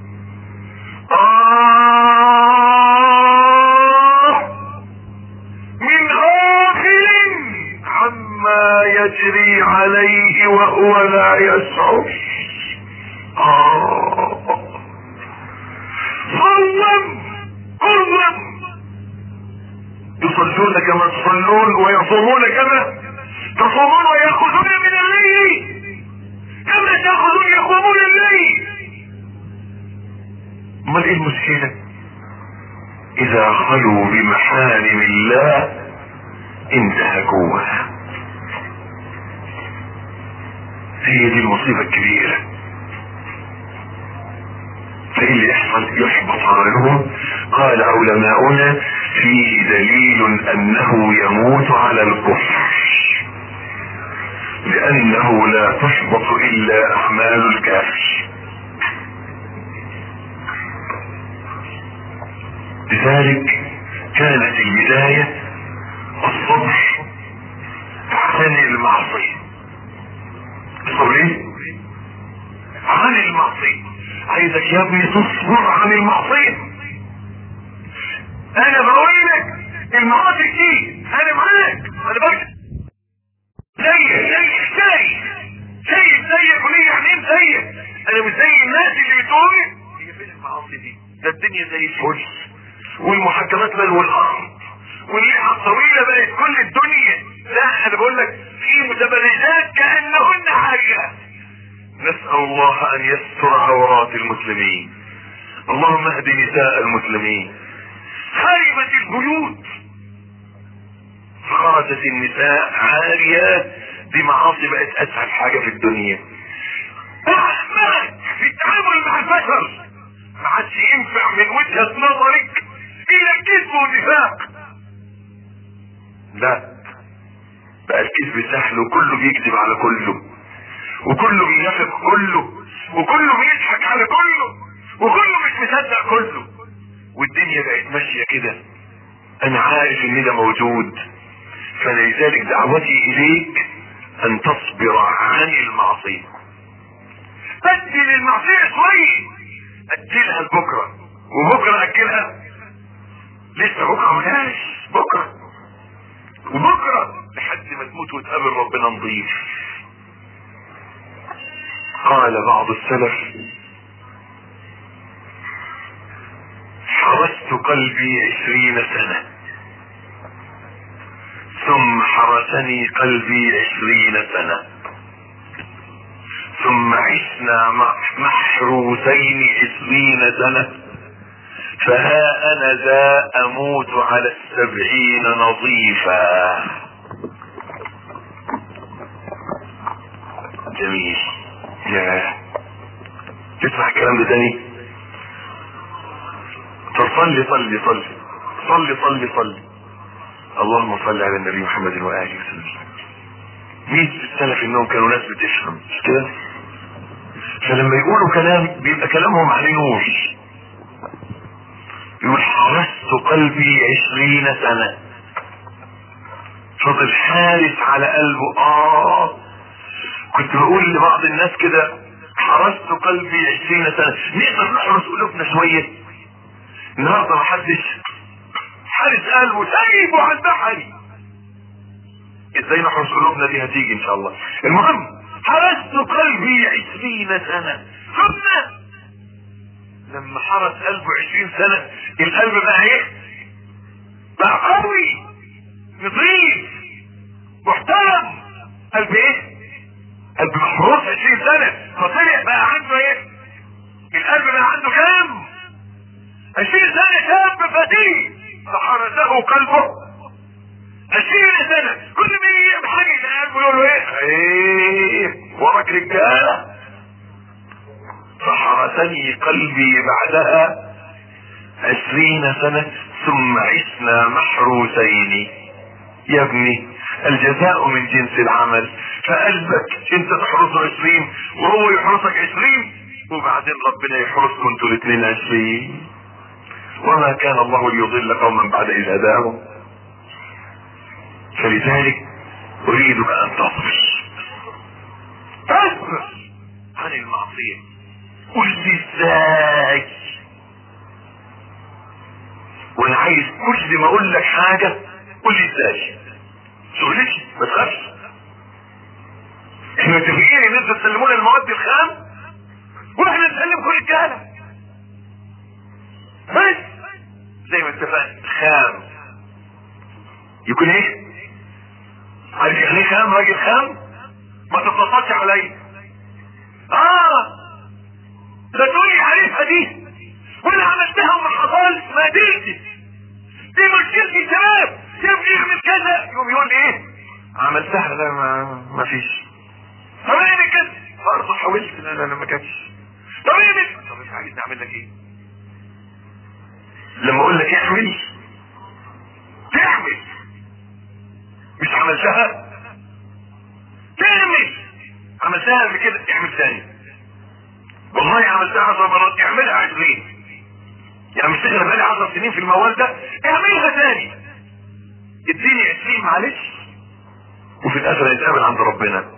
آه من غافل عما يجري عليه وهو لا يشعر آه ظلم ظلم يصلون كما تصلون ويصومون كما تصومون ويأخذون من الليل كما تأخذون يقومون الليل امال ايه المشكلة اذا خلوا بمحارم الله انتهكوها هي دي المصيبة الكبيرة فايه اللي يحصل يحبط عملهم قال علماؤنا فيه دليل انه يموت على الكفر لانه لا تحبط الا اعمال الكافر لذلك كانت البداية الصبر عن المعصية الصبر ايه؟ عن المعصية عايزك يا ابني تصبر عن المعصية انا بقول لك المعاصي دي انا معاك انا بقول زيك زيك زيك زيك زيك وليه يعني ايه زيك انا مش زي الناس اللي بتقول هي فين المعاصي دي ده الدنيا زي الفل والمحاكمات بل والارض واللحى الطويلة بقت كل الدنيا لا انا بقول لك في متبرجات كأنهن حاجة نسأل الله ان يستر عورات المسلمين اللهم اهد نساء المسلمين خربت البيوت خرجت النساء عاريات دي معاصي بقت اسهل حاجة في الدنيا احمد في التعامل مع البشر ما عادش ينفع من وجهة نظرك الى الكذب والنفاق لا بقى الكذب سهل وكله بيكذب على كله وكله بينافق كله وكله بيضحك على كله وكله مش مصدق كله والدنيا بقت ماشيه كده انا عارف ان ده موجود فلذلك دعوتي اليك ان تصبر عن المعصيه بدل المعصيه شويه اجلها لبكره وبكره اجلها لسه بكره ما جاش بكره وبكره لحد ما تموت وتقابل ربنا نظيف قال بعض السلف حرست قلبي عشرين سنة ثم حرسني قلبي عشرين سنة ثم عشنا محروسين عشرين سنة فها انا ذا اموت على السبعين نظيفا جميل يا تسمع الكلام ده تاني فصلي صلي صلي صلي صلي صلي اللهم صل على النبي محمد واله وسلم مين السلف انهم كانوا ناس بتفهم مش كده فلما يقولوا كلام بيبقى كلامهم عليه نور يقول حرست قلبي عشرين سنة فضل حارس على قلبه اه كنت بقول لبعض الناس كده حرست قلبي عشرين سنة نقدر نحرس قلوبنا شوية النهارده محدش حارس قلبه سايبه على البحر ازاي نحرس قلوبنا دي هتيجي ان شاء الله المهم حرست قلبي عشرين سنة ثم لما حرس قلبه عشرين سنة القلب بقى ايه بقى قوي نظيف محترم قلب ايه قلب محروس عشرين سنة فطلع بقى عنده ايه القلب بقى عنده كام عشرين سنة شاب فتيه فحرسه قلبه عشرين سنة كل ما يجي حاجة قلبه يقول له ايه ايه وراك رجالة فحرسني قلبي بعدها عشرين سنة ثم عشنا محروسين يا ابني الجزاء من جنس العمل فقلبك انت تحرسه عشرين وهو يحرسك عشرين وبعدين ربنا يحرسكم انتوا الاثنين عشرين وما كان الله ليضل قوما بعد اذ هداهم فلذلك اريدك ان تصبر تصبر عن المعصيه قل لي ازاي وانا عايز كل ما اقول لك حاجة قول لي ازاي سؤلتي ما تخافش احنا متفقين ان انتوا تسلمونا المواد الخام واحنا نسلمكم رجاله بس زي ما اتفقنا خام يكون ايه عارف يعني ايه خام راجل خام ما تتصلش عليا اه لا تقولي عارفها دي وانا عملتها وما حصلش ما قدرتش دي مشكلتي شباب يا ابني اعمل كذا يقوم يقول لي ايه عملتها لا ما ما فيش طب اعمل كذا برضه حاولت لا لا لا ما كانش طب اعمل طب انت عايزني اعمل لك ايه لما اقول لك اعمل تعمل مش عملتها تعمل عملتها قبل كده اعمل تاني والله عملتها عشر مرات اعملها عشرين يعني مش تغلب بقالي عشر سنين في الموال ده اعملها تاني اديني عشرين معلش وفي الاخر نتقابل عند ربنا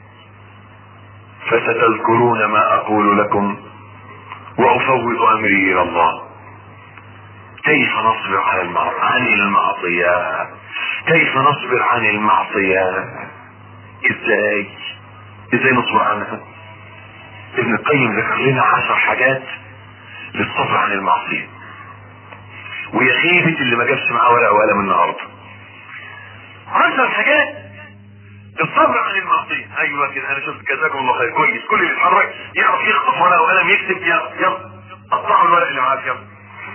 فستذكرون ما اقول لكم وافوض امري الى الله كيف نصبر على المعصية عن المعصية كيف نصبر عن المعصية ازاي ازاي نصبر عنها ابن القيم ذكر لنا عشر حاجات للصبر عن المعصية ويا خيبة اللي ما جابش معاه ورقة وقلم النهاردة عشر حاجات الصبر عن المعصية ايوه كده انا شفت جزاكم الله خير كويس كل اللي يتحرك يعرف يخطف ورقة وقلم يكتب يلا يلا قطعوا الورق اللي معاك يلا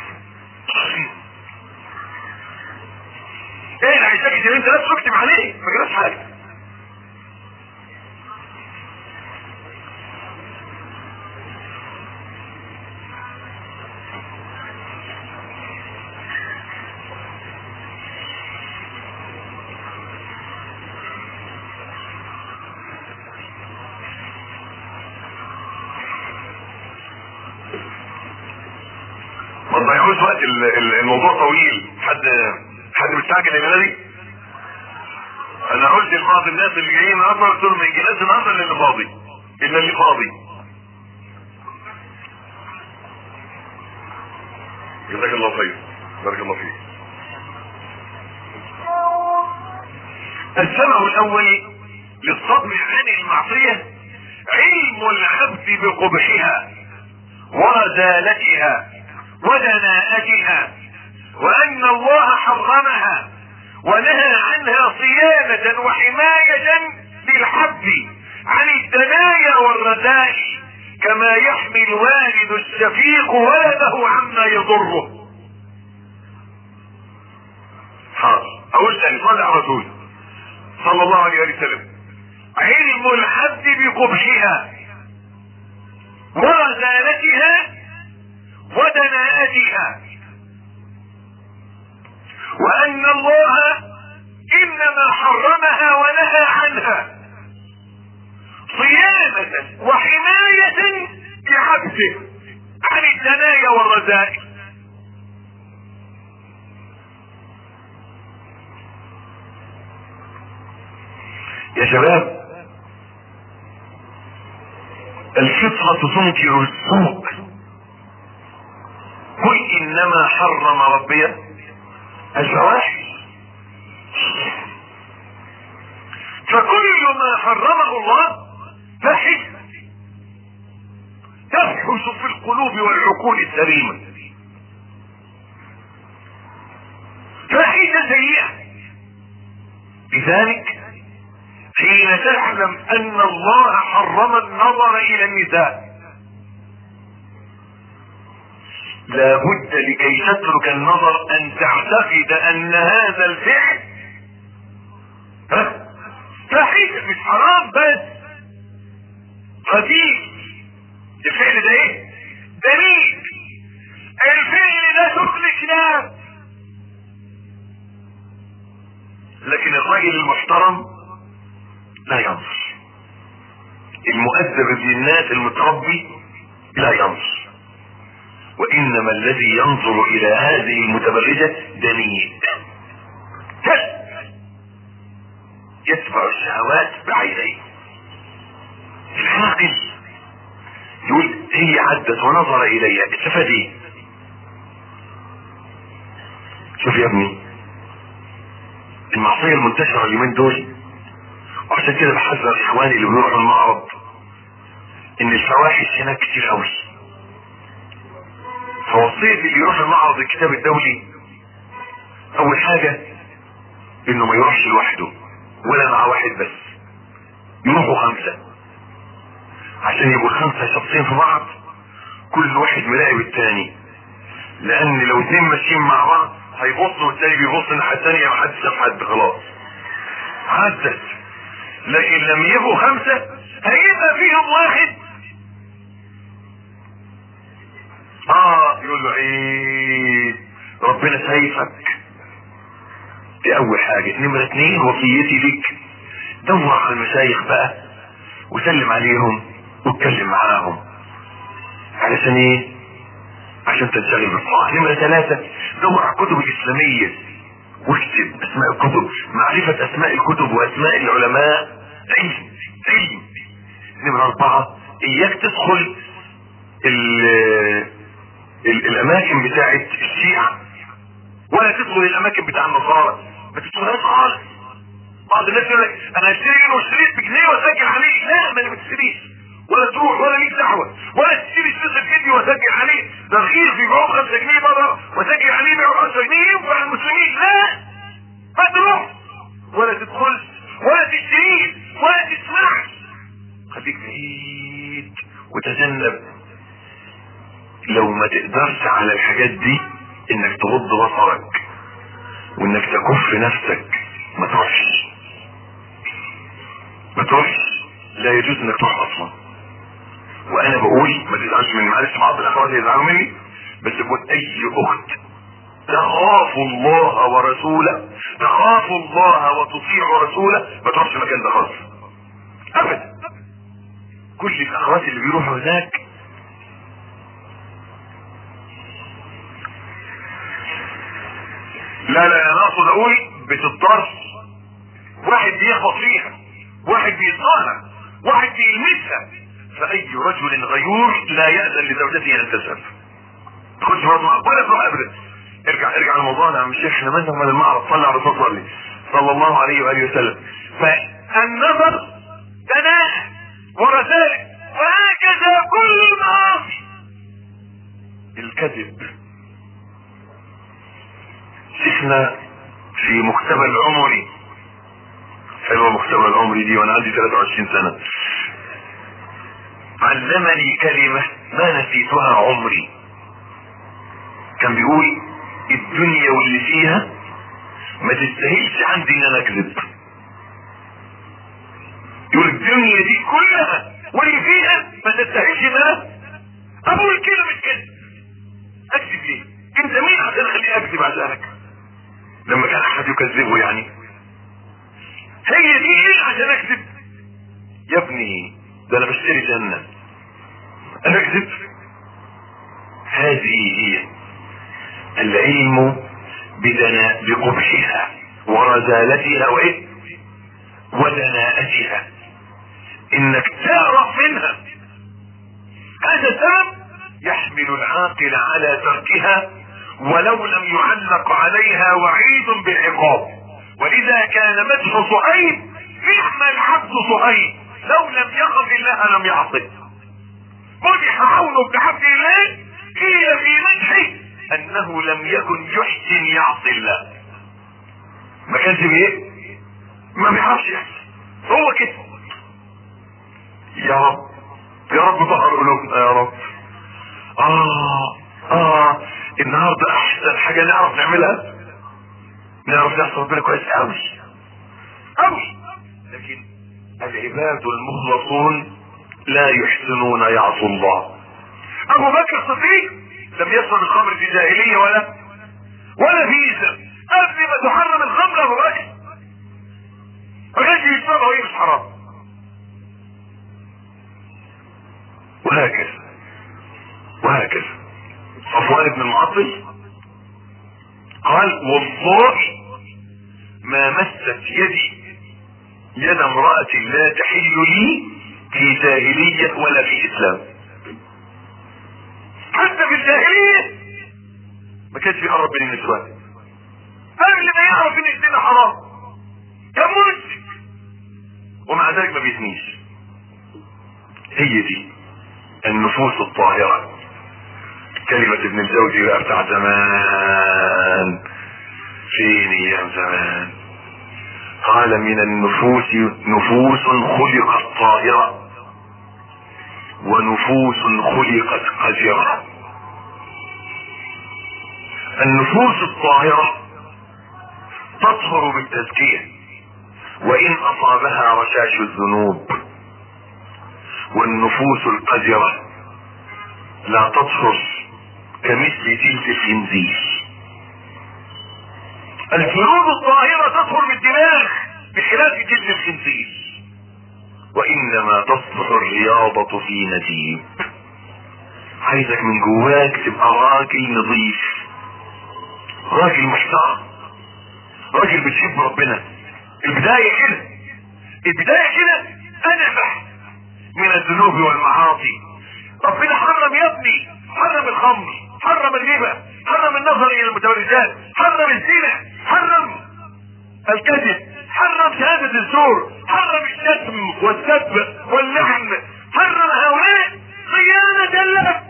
ايه اللي عايزاك ان انت لا تكتب عليه ما جراش حاجه ما تضيعوش وقت ال- ال- الموضوع طويل حد حد مستعجل يا بلدي انا قلت لبعض الناس اللي جايين النهارده قلت لهم ما يجيناش النهارده الا اللي فاضي الا اللي فاضي جزاك الله خير بارك الله فيك السبب الاول للصبر عن المعصيه علم العبد بقبحها ورذالتها ودناءتها وان الله حرمها ونهى عنها صيانة وحماية للحب عن الدنايا والرداء كما يحمي الوالد الشفيق ولده عما يضره حاضر اقول تاني صلى على الرسول صلى الله عليه وسلم علم الحد بقبحها ورزالتها ودناءتها وان الله انما حرمها ونهى عنها صيانة وحماية لحبسه عن الدنايا والرذائل يا شباب الفطرة تنكر السوء قل انما حرم ربي الفواحش فكل ما حرمه الله فاحش تفحش في القلوب والعقول السليمة فاحشة سيئة لذلك حين تعلم ان الله حرم النظر الى النساء لا بد لكي تترك النظر ان تعتقد ان هذا الفعل ها فاحشة مش حرام بس خفيف الفعل ده ايه دليل الفعل ده تخلق ناس لكن الراجل المحترم لا ينظر المؤدب ابن الناس المتربي لا ينظر وانما الذي ينظر الى هذه المتبرجة دنيء كلب يتبع الشهوات بعينيه العاقل يقول هي عدت ونظر اليها استفاد ايه شوف يا ابني المعصية المنتشرة اليومين دول وعشان كده بحذر اخواني اللي بيروحوا المعرض ان الفواحش هناك كتير قوي فوصية اللي يروح المعرض الكتاب الدولي اول حاجة انه ما يروحش لوحده ولا مع واحد بس يروحوا خمسة عشان يبقوا خمسة شخصين في بعض كل واحد مراقب التاني لان لو اتنين ماشيين مع بعض هيبص والتاني بيبص الناحيه الثانيه محدش شاف حد خلاص عدت لكن لما يبقوا خمسه هيبقى فيهم واحد اه يقول له ايه ربنا شايفك دي اول حاجة نمرة اتنين وصيتي لك دور على المشايخ بقى وسلم عليهم واتكلم معاهم علشان ايه عشان تنشغل بالطاعة نمرة ثلاثة دور على الكتب الاسلامية واكتب اسماء الكتب معرفة اسماء الكتب واسماء العلماء علم علم نمرة اربعة اياك تدخل ال ال الاماكن بتاعت الشيعة ولا تدخل الاماكن بتاع النصارى ما تدخلهاش خالص بعض الناس يقول لك انا هشتري منه شريط بجنيه واسجل عليه لا ما تشتريش ولا تروح ولا ليك دعوه ولا تشتري شريط الفيديو واسجل عليه ده رخيص بيبيعوه ب 5 جنيه بره واسجل عليه بيبيعوه ب 5 جنيه ينفع المسلمين لا ما تروح ولا تدخلش ولا تشتريه ولا تسمعش خليك بعيد وتجنب لو ما تقدرش على الحاجات دي انك تغض بصرك وانك تكف نفسك ما تروحش ما تروحش لا يجوز انك تروح اصلا وانا بقول ما تزعلش من معلش بعض الاخوات يزعلوا مني بس بقول اي اخت تخاف الله ورسوله تخاف الله وتطيع رسوله ما تروحش المكان ده خالص ابدا كل الاخوات اللي بيروحوا هناك لا لا انا اقصد اقول بتضطر واحد بيخبط فيها واحد بيصانع واحد بيلمسها فاي رجل غيور لا يأذن لزوجته ان تذهب تخش برضه ولا تروح ابدا ارجع ارجع لموضوعنا يا عم الشيخ احنا مالنا من المعرض صلى على الرسول صلى صلى الله عليه واله وسلم فالنظر تناهى ورسائل وهكذا كل المعاصي الكذب شيخنا في مكتبة العمري حلوة مكتبة العمري دي وانا عندي 23 سنة علمني كلمة ما نسيتها عمري كان بيقول الدنيا واللي فيها ما تستاهلش عندي ان انا اكذب يقول الدنيا دي كلها واللي فيها ما تستاهلش ان انا اقول كلمة كذب اكذب ليه انت مين عشان اخليه اكذب عشانك لما كان احد يكذبه يعني هي دي ايه عشان اكذب يا ابني ده انا بشتري جنة انا اكذب هذه هي العلم بدنا بقبحها ورزالتها وايه ودناءتها انك تعرف منها هذا السبب يحمل العاقل على تركها ولو لم يعلق عليها وعيد بالعقاب ولذا كان مدح صهيب نعم العبد صهيب لو لم يخف الله لم يعصي مدح عون بن عبد الله قيل في مدحه انه لم يكن يحسن يعصي الله ما كانش بايه ما بيعرفش يحسن هو كده يا رب يا رب ظهر قلوبنا يا رب اه اه النهارده احسن حاجه نعرف نعملها نعرف نعصي ربنا كويس قوي قوي لكن العباد المخلصون لا يحسنون يعصوا الله ابو بكر الصديق لم يشرب الخمر في جاهليه ولا ولا في اسلام قبل ما تحرم الخمر ابو بكر ما كانش يشربها وهي مش حرام وهكذا وهكذا صفوان بن المعطل قال والله ما مست يدي يد امرأة لا تحل لي في جاهلية ولا في اسلام حتى في الجاهلية ما كانش بيقرب من النسوان قبل ما يعرف ان الزنا حرام كان مشرك ومع ذلك ما بيزنيش هي دي النفوس الطاهرة كلمة ابن الجوزي بقى بتاع زمان فين ايام زمان قال من النفوس نفوس خلقت طاهرة ونفوس خلقت قذرة النفوس الطاهرة تطهر بالتزكية وإن أصابها رشاش الذنوب والنفوس القذرة لا تطهر كمثل تلك الخنزير الجنود الطاهرة تطهر بالدماغ بخلاف جلد الخنزير وإنما تصلح الرياضة في نجيب عايزك من جواك تبقى راجل نظيف راجل محترم راجل بتحب ربنا البداية كده البداية كده انفح من الذنوب والمعاصي ربنا حرم يا ابني حرم الخمر حرم الربا حرم النظر الى المتبرجات حرم الزنا حرم الكذب حرم شهادة الزور حرم الشتم والسب واللعن حرم هؤلاء صيانة لك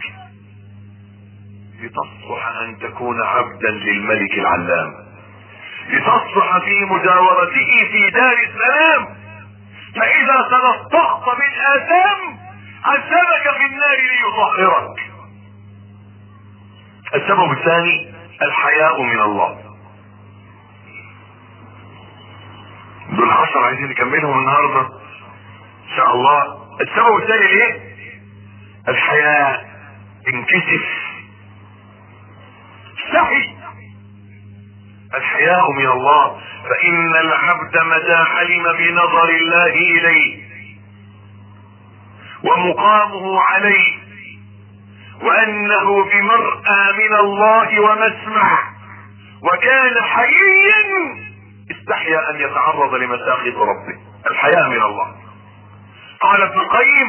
لتصلح ان تكون عبدا للملك العلام لتصلح في مجاورته في دار السلام فاذا تنطقت بالاثام عذبك في النار ليطهرك السبب الثاني الحياء من الله دول عشر عايزين نكملهم النهارده ان شاء الله السبب الثاني ليه الحياء انكسف استحي الحياء من الله فإن العبد متى علم بنظر الله إليه ومقامه عليه وأنه بمرأى من الله ومسمع وكان حييا استحيا أن يتعرض لمساخط ربه الحياء من الله قال ابن القيم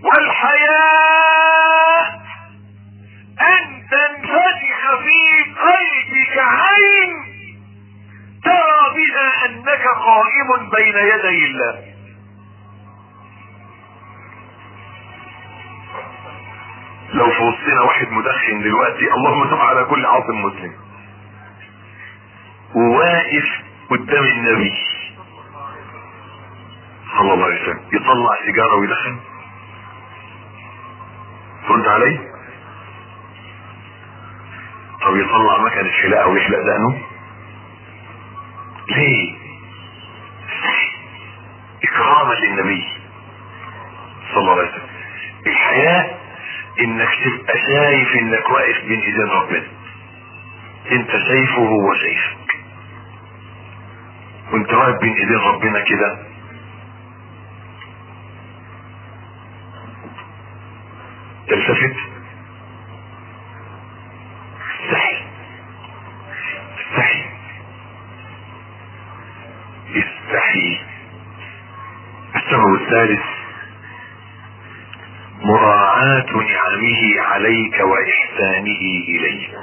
والحياء أن تنفتح في قلبك عين ترى بها انك قائم بين يدي الله لو في وسطنا واحد مدخن دلوقتي اللهم صل على كل عاصم مسلم وواقف قدام النبي صلى الله عليه وسلم يطلع سيجاره ويدخن رد علي طب يطلع مكنه حلاقه ويحلق دقنه ليه اكراما للنبي صلى الله عليه وسلم الحياة انك تبقى شايف انك واقف بين ايدين ربنا انت شايفه وهو شايفك وانت واقف بين ايدين ربنا كده تلتفت استحي استحي استحي السبب الثالث مراعاة نعمه عليك وإحسانه إليك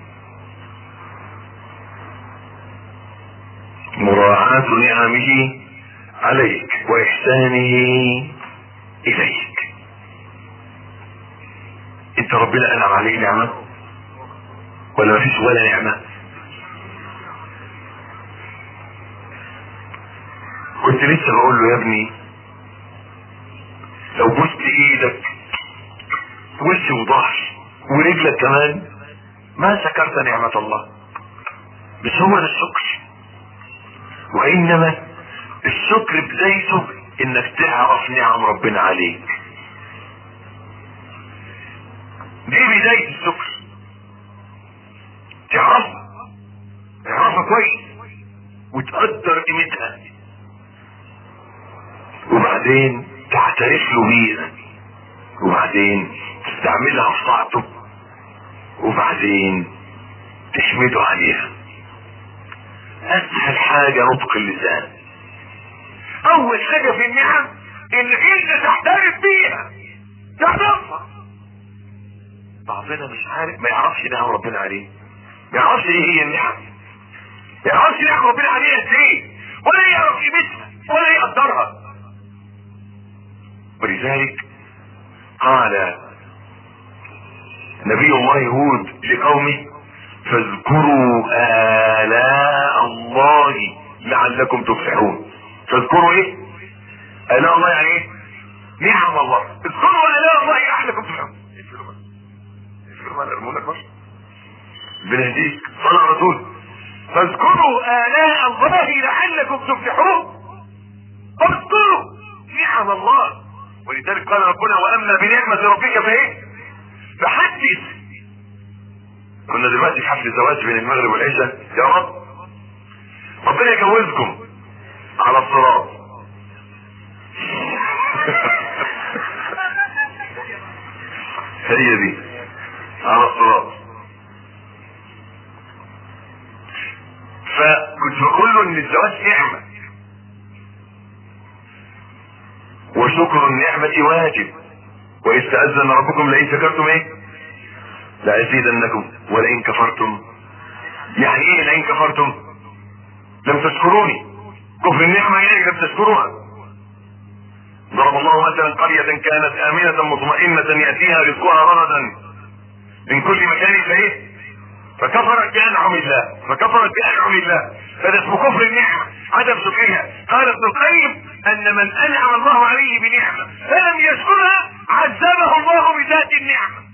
مراعاة نعمه عليك وإحسانه إليك انت ربنا أنعم عليك نعمة ولا مفيش ولا نعمة كنت لسه بقول له يا ابني لو بوست ايدك وش وظهر ورجلك كمان ما شكرت نعمة الله مش هو ده الشكر وانما الشكر بدايته انك تعرف نعم ربنا عليك دي بداية الشكر تعرفها تعرفها كويس وتقدر قيمتها وبعدين تعترف له بيها وبعدين تستعملها في طاعته وبعدين تحمده عليها اسهل حاجة نطق اللسان اول حاجة في النعم انك انت تعترف بيها تعرفها بعضنا مش عارف ما يعرفش نعم ربنا عليه ما يعرفش ايه هي النعم ما يعرفش نعم ربنا عليه ازاي ولا يعرف قيمتها ولا يقدرها ولذلك قال نبي الله هود لقومه فاذكروا آلاء الله لعلكم تفلحون فاذكروا ايه آلاء الله يعني ايه نعم الله اذكروا آلاء الله لعلكم تفلحون اقفلوا بقى اقفلوا بقى ارموا لك بس بنهديك صلى على رسول فاذكروا آلاء الله لعلكم تفلحون اذكروا نعم الله ولذلك قال ربنا واما بنعمة ربك فايه فحدث كنا دلوقتي في حفل زواج بين المغرب والعشاء يا رب ربنا يجوزكم على الصراط هي دي على الصراط فكنت بقول له ان الزواج نعمه وشكر النعمة واجب وإذ تأذن ربكم لئن شكرتم ايه لأزيدنكم ولئن كفرتم يعني ايه لئن كفرتم لم تشكروني كفر النعمة يعني لم تشكروها ضرب الله مثلا قرية كانت آمنة مطمئنة يأتيها رزقها رغدا من كل مكان فايه فكفرت بأنعم الله فكفرت بأنعم الله فده اسمه كفر النعمة عدم شكرها قال ابن القيم ان من انعم الله عليه بنعمة فلم يشكرها عذبه الله بذات النعمة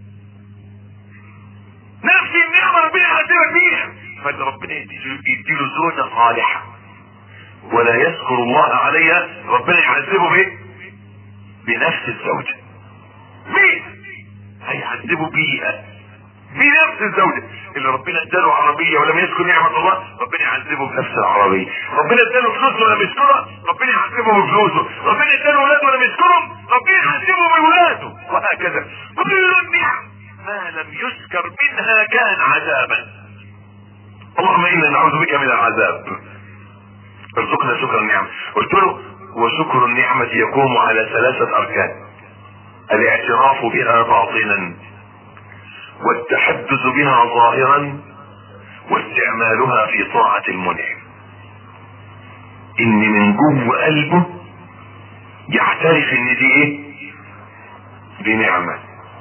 نفس النعمة ربنا يعذبك بيها فده ربنا يديله زوجة صالحة ولا يذكر الله عليها ربنا يعذبه بايه بنفس الزوجة بيه هيعذبه بيها بنفس الزوجة اللي ربنا اداله عربية ولم يذكر نعمة الله ربنا يعذبه بنفس العربية ربنا اداله فلوس ولم يذكرها ربنا يعذبه بفلوسه ربنا اداله ولاد ولم يذكرهم ربنا يعذبه بولاده وهكذا كل النعم ما لم يذكر منها كان عذابا اللهم انا نعوذ بك من العذاب ارزقنا شكر النعم قلت له وشكر النعمة يقوم على ثلاثة اركان الاعتراف بها باطنا والتحدث بها ظاهرا واستعمالها في طاعة المنعم ان من جوه قلبه يعترف ان دي ايه دي نعمة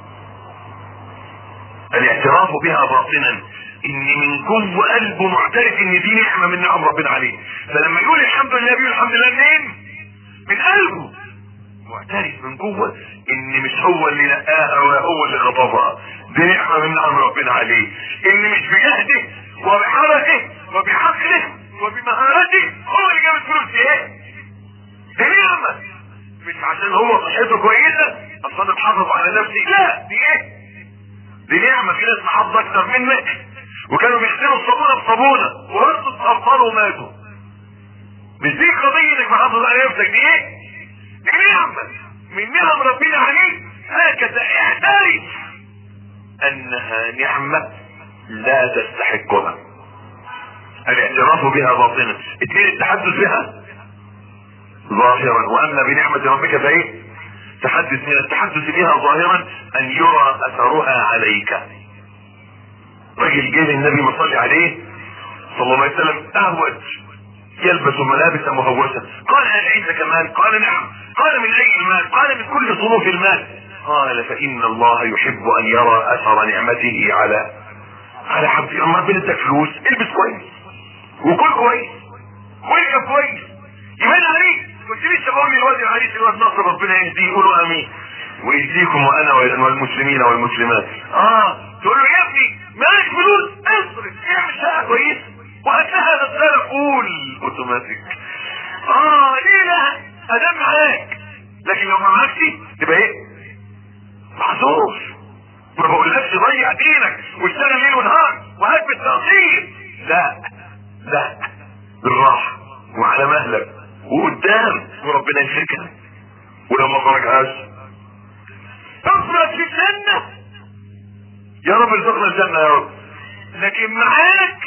الاعتراف بها باطنا ان من جوه قلبه معترف ان دي نعمة من نعم ربنا عليه فلما يقول الحمد لله بيقول الحمد لله منين من قلبه معترف من جوه ان مش هو اللي لقاها ولا هو اللي خطفها دي نعمة من نعم ربنا عليه ان مش بجهده وبحركه وبعقله وبمهارته هو اللي جاب الفلوس دي ايه دي نعمة مش عشان هو صحته كويسة اصل انا محافظ على نفسي لا دي ايه دي نعمة في ناس محافظة اكتر منك وكانوا بيغسلوا الصابونة بصابونة وردوا اتأثروا وماتوا مش دي قضية انك محافظ على نفسك دي ايه دي نعمة من نعم ربنا عليك هكذا اعترف انها نعمة لا تستحقها الاعتراف بها باطنا اثنين التحدث بها ظاهرا واما بنعمة ربك فايه تحدث من التحدث بها ظاهرا ان يرى اثرها عليك رجل جه النبي مصلي عليه صلى الله عليه وسلم اهوج يلبس ملابس مهوسة قال هل عندك مال قال نعم قال من اي المال قال من كل صنوف المال قال فان الله يحب ان يرى اثر نعمته على على عبده اما ربنا اداك فلوس البس كويس وكل كويس واركب كويس يبان عليك كنت لسه بقول للواد العريس الواد نصر ربنا يهديه يقولوا امين ويهديكم وانا والمسلمين والمسلمات اه تقول له يا ابني مالك فلوس اصرف اعمل شقه كويس وهتلاقيها نزاله قول اوتوماتيك اه ليه لا ادام معاك لكن لو ما معكش تبقى ايه معذور ما بقولكش ضيع دينك واشتغل ليل ونهار وهات بالتقصير لا لا بالراحه وعلى مهلك وقدام وربنا يفكها ولو ما خرجهاش افرج في الجنة يا رب ارزقنا الجنة يا رب لكن معاك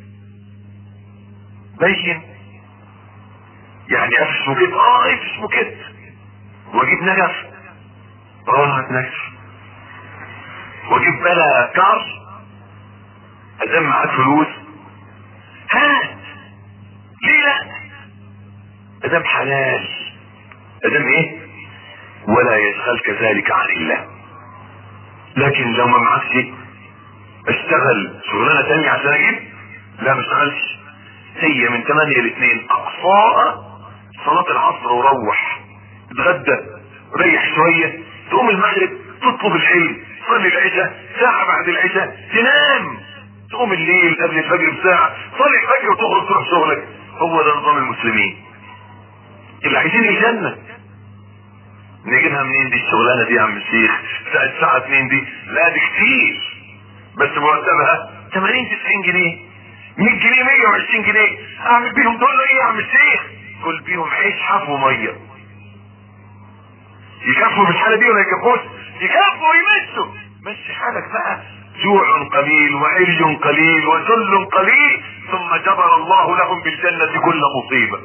بين يعني افش موكيت اه افش موكيت واجيب نجف اه نجف واجيب بلا كار ادام معاك فلوس هات ليه لا ادام حلال ادام ايه ولا يشغلك ذلك عن الله لكن لو ما معكش اشتغل شغلانه تانية عشان اجيب لا ما اشتغلش هي من 8 ل 2 اقصاها صلاة العصر وروح اتغدى ريح شوية تقوم المغرب تطلب العلم صلي العشاء ساعة بعد العشاء تنام تقوم الليل قبل الفجر بساعة صلي الفجر وتخرج تروح شغلك هو ده نظام المسلمين اللي عايزين الجنة نجيبها منين دي الشغلانة دي يا عم الشيخ ساعة الساعة 2 دي لا دي كتير بس مرتبها 80 90 جنيه 100 جنيه 120 جنيه اعمل بيهم دول ايه يا عم الشيخ كل بيهم عيش حف وميه يكفوا في الحالة دي ولا يكفوش يكفوا ويمشوا مشي حالك بقى جوع قليل وعرج قليل وذل قليل ثم جبر الله لهم بالجنة كل مصيبة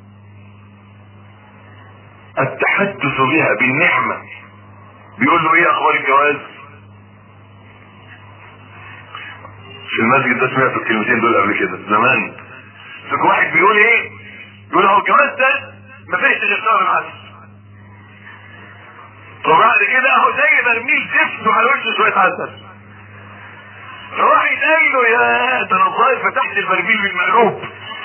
التحدث بها بالنعمة بيقول له ايه اخبار الجواز في المسجد ده سمعت الكلمتين دول قبل كده زمان فك واحد بيقول ايه يقول هو الجواز ده ما فيش غير شهر العسل فبعد كده اهو زي برميل زفت وعلى وشه شويه عسل فواحد قال له يا ده انا الظاهر فتحت البرميل بالمقلوب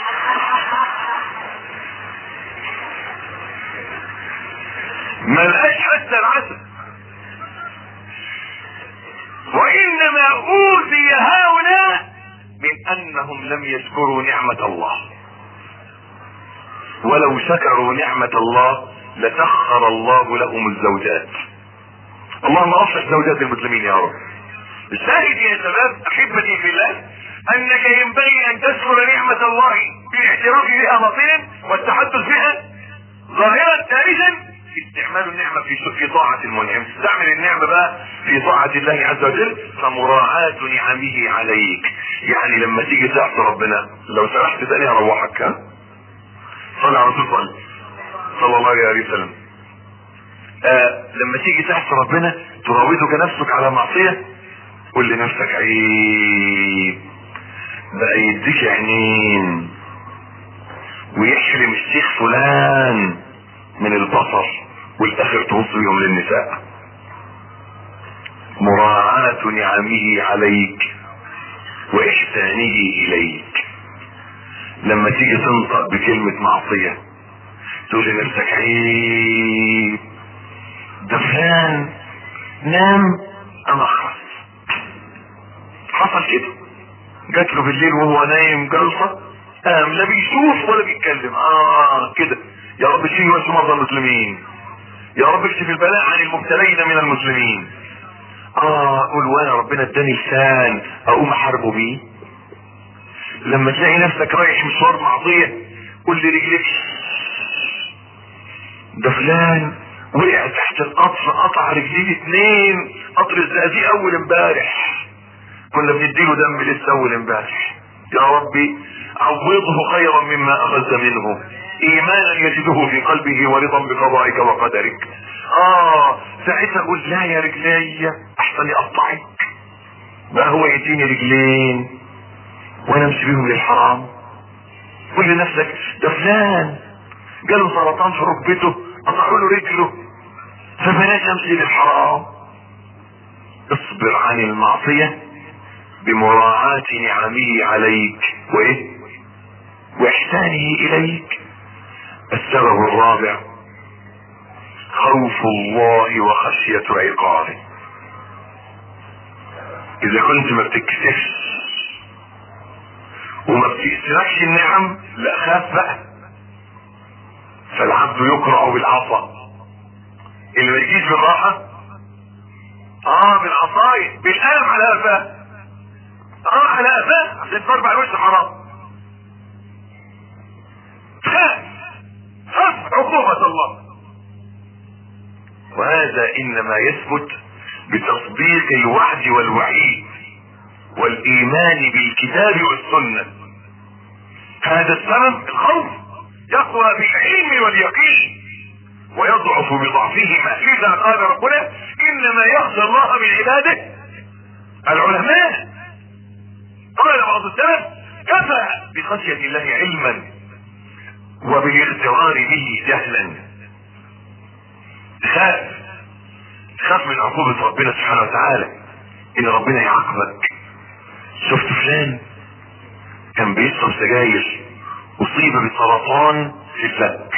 ما لقاش حتى العسل وانما اوذي هؤلاء من انهم لم يشكروا نعمة الله ولو شكروا نعمة الله لسخر الله لهم الزوجات اللهم اصلح زوجات المسلمين يا رب الشاهد يا شباب احبتي في الله انك ينبغي ان تشكر نعمة الله بالاعتراف بها باطنا والتحدث بها ظاهرا ثالثا استعمال النعمة في في طاعة المنعم استعمل النعمة بقى في طاعة الله عز وجل فمراعاة نعمه عليك يعني لما تيجي تعصي ربنا لو سرحت تاني هروحك ها صلى على رسول الله صلى الله عليه وسلم آه لما تيجي تعصي ربنا تراودك نفسك على معصية قل لنفسك عيب بقى يديك عينين ويحرم الشيخ فلان من البصر والاخر تبص بيهم للنساء مراعاة نعمه عليك واحسانه اليك لما تيجي تنطق بكلمة معصية تقول لنفسك عيب ده فلان نام انا خلاص حصل كده جات له بالليل وهو نايم جلطة قام لا بيشوف ولا بيتكلم اه كده يا رب اشفي واشفي مرضى المسلمين يا رب اكشف البلاء عن المبتلين من المسلمين اه اقول وانا ربنا اداني لسان اقوم احاربه بيه لما تلاقي نفسك رايح مشوار معصية قول لي رجلك ده فلان وقع تحت القطر قطع رجليه اتنين قطر الزقازيق اول امبارح كنا بنديله دم لسه اول امبارح يا ربي عوضه خيرا مما اخذت منه ايمانا يجده في قلبه ورضا بقضائك وقدرك اه ساعتها اقول لا يا رجلي احسن يقطعك بقى هو يديني رجلين وانا امشي بيهم للحرام قول لنفسك ده فلان جاله سرطان في ركبته قطعوا له رجله فبلاش امشي للحرام اصبر عن المعصية بمراعاة نعمه عليك وايه واحسانه اليك السبب الرابع خوف الله وخشية عقابه اذا كنت ما بتكسفش وما بتأسركش النعم لا خاف بقى فالعبد يقرع بالعصا اللي ما يجيش بالراحة اه بالعصاية بالقلم على قفاه اه على قفاه عشان ترفع الوش حرام خاف خاف عقوبة الله وهذا انما يثبت بتصديق الوعد والوعيد والايمان بالكتاب والسنة هذا السبب الخوف يقوى بالعلم واليقين ويضعف بضعفهما اذا قال ربنا انما يخشى الله من عباده العلماء قال بعض السلف كفى بخشية الله علما وبالاغترار به جهلا خاف خاف من عقوبة ربنا سبحانه وتعالى ان ربنا يعاقبك شفت فلان كان بيشرب سجاير اصيب بسرطان في الفك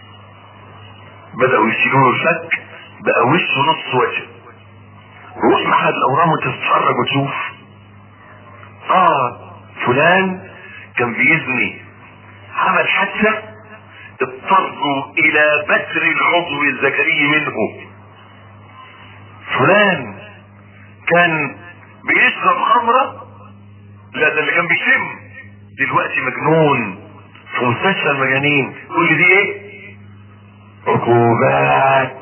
بدأوا يشيلوا له الفك بقى وشه نص وجه روح معهد الاورام وتتفرج وتشوف اه فلان كان بيزني عمل حادثة اضطروا الى بتر العضو الذكري منه فلان كان بيشرب خمرة لا ده اللي كان بيشم دلوقتي مجنون في مستشفى المجانين كل دي ايه عقوبات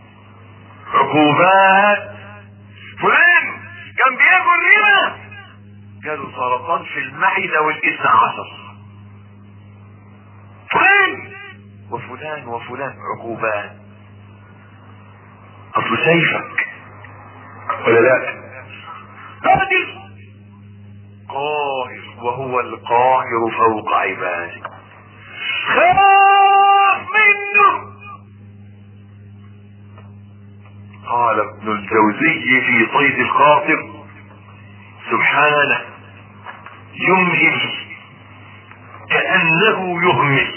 عقوبات فلان كان بياكل ربا جاله سرطان في المعدة والاثنى عشر فلان وفلان وفلان عقوبات اصل شايفك ولا لا قادر قاهر وهو القاهر فوق عباده خاف منه قال ابن الجوزي في صيد الخاطر سبحانه يمهل كأنه يهمل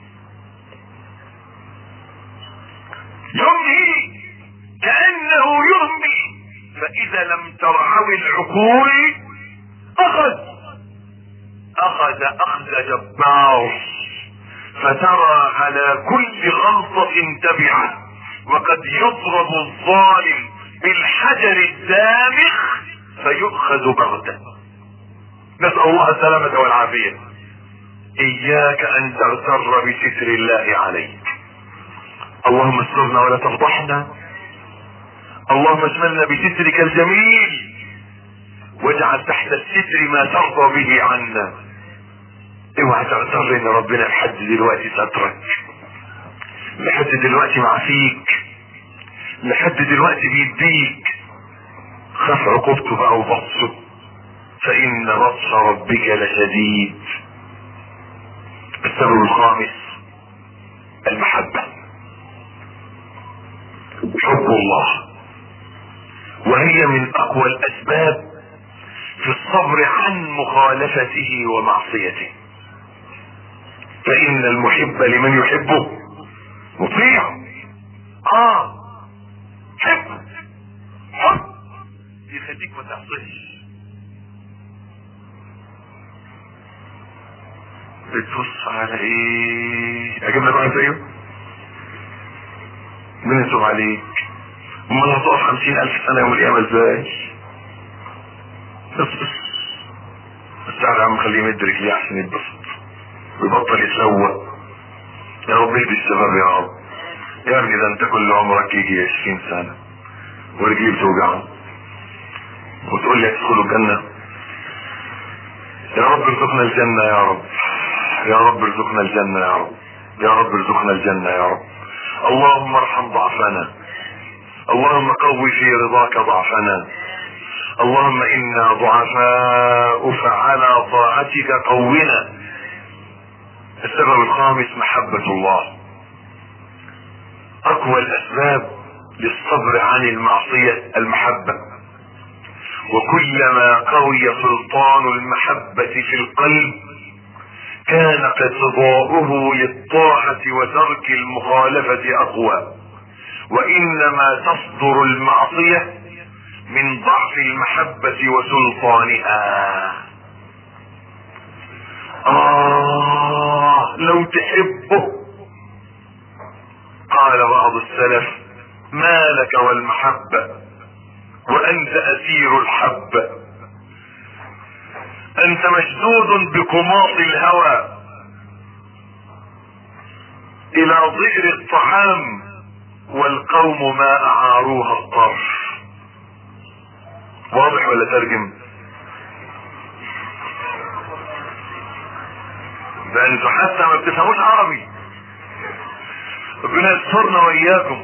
يمهل كأنه يهمل فإذا لم ترعوي العقول أخذ أخذ أخذ جبار فترى على كل غلطة تبعه وقد يضرب الظالم بالحجر الدامخ فيؤخذ بغتة نسأل الله السلامة والعافية إياك أن تغتر بستر الله عليك اللهم استرنا ولا تفضحنا اللهم اشملنا بسترك الجميل واجعل تحت الستر ما ترضى به عنا اوعى تغتر ان ربنا لحد دلوقتي سترك لحد دلوقتي معفيك لحد دلوقتي بيديك خاف عقوبته بقى وبطشه فان بطش ربك لشديد السبب الخامس المحبة حب الله وهي من اقوى الاسباب في الصبر عن مخالفته ومعصيته فان المحب لمن يحبه مطيع اه حب حب يخليك ما تعصيش بتبص على ايه اجيب لك واحد زيه مين يتوب عليك امال هتقف خمسين الف سنة يوم القيامة ازاي بس بس بس تعالى يا عم خليه يمد رجليه عشان يتبسط ويبطل يتلوى يا رب اهدي الشباب يا رب يا ابني ده انت كل عمرك يجي عشرين سنة ورجليه بتوجعه وتقول لي ادخلوا الجنة يا رب ارزقنا الجنة يا رب يا رب ارزقنا الجنة يا رب يا رب ارزقنا الجنة يا رب اللهم ارحم ضعفنا اللهم قوي في رضاك ضعفنا اللهم انا ضعفاء فعلى طاعتك قونا السبب الخامس محبة الله اقوى الاسباب للصبر عن المعصية المحبة وكلما قوي سلطان المحبة في القلب كان اقتضاؤه للطاعة وترك المخالفة اقوى وانما تصدر المعصية من ضعف المحبة وسلطانها آه لو تحبه قال بعض السلف ما لك والمحبة وانت اسير الحب انت مشدود بقماط الهوى الى ظهر الطعام والقوم ما اعاروها الطرف واضح ولا ترجم ده انتوا حتى ما بتفهموش عربي ربنا يسترنا واياكم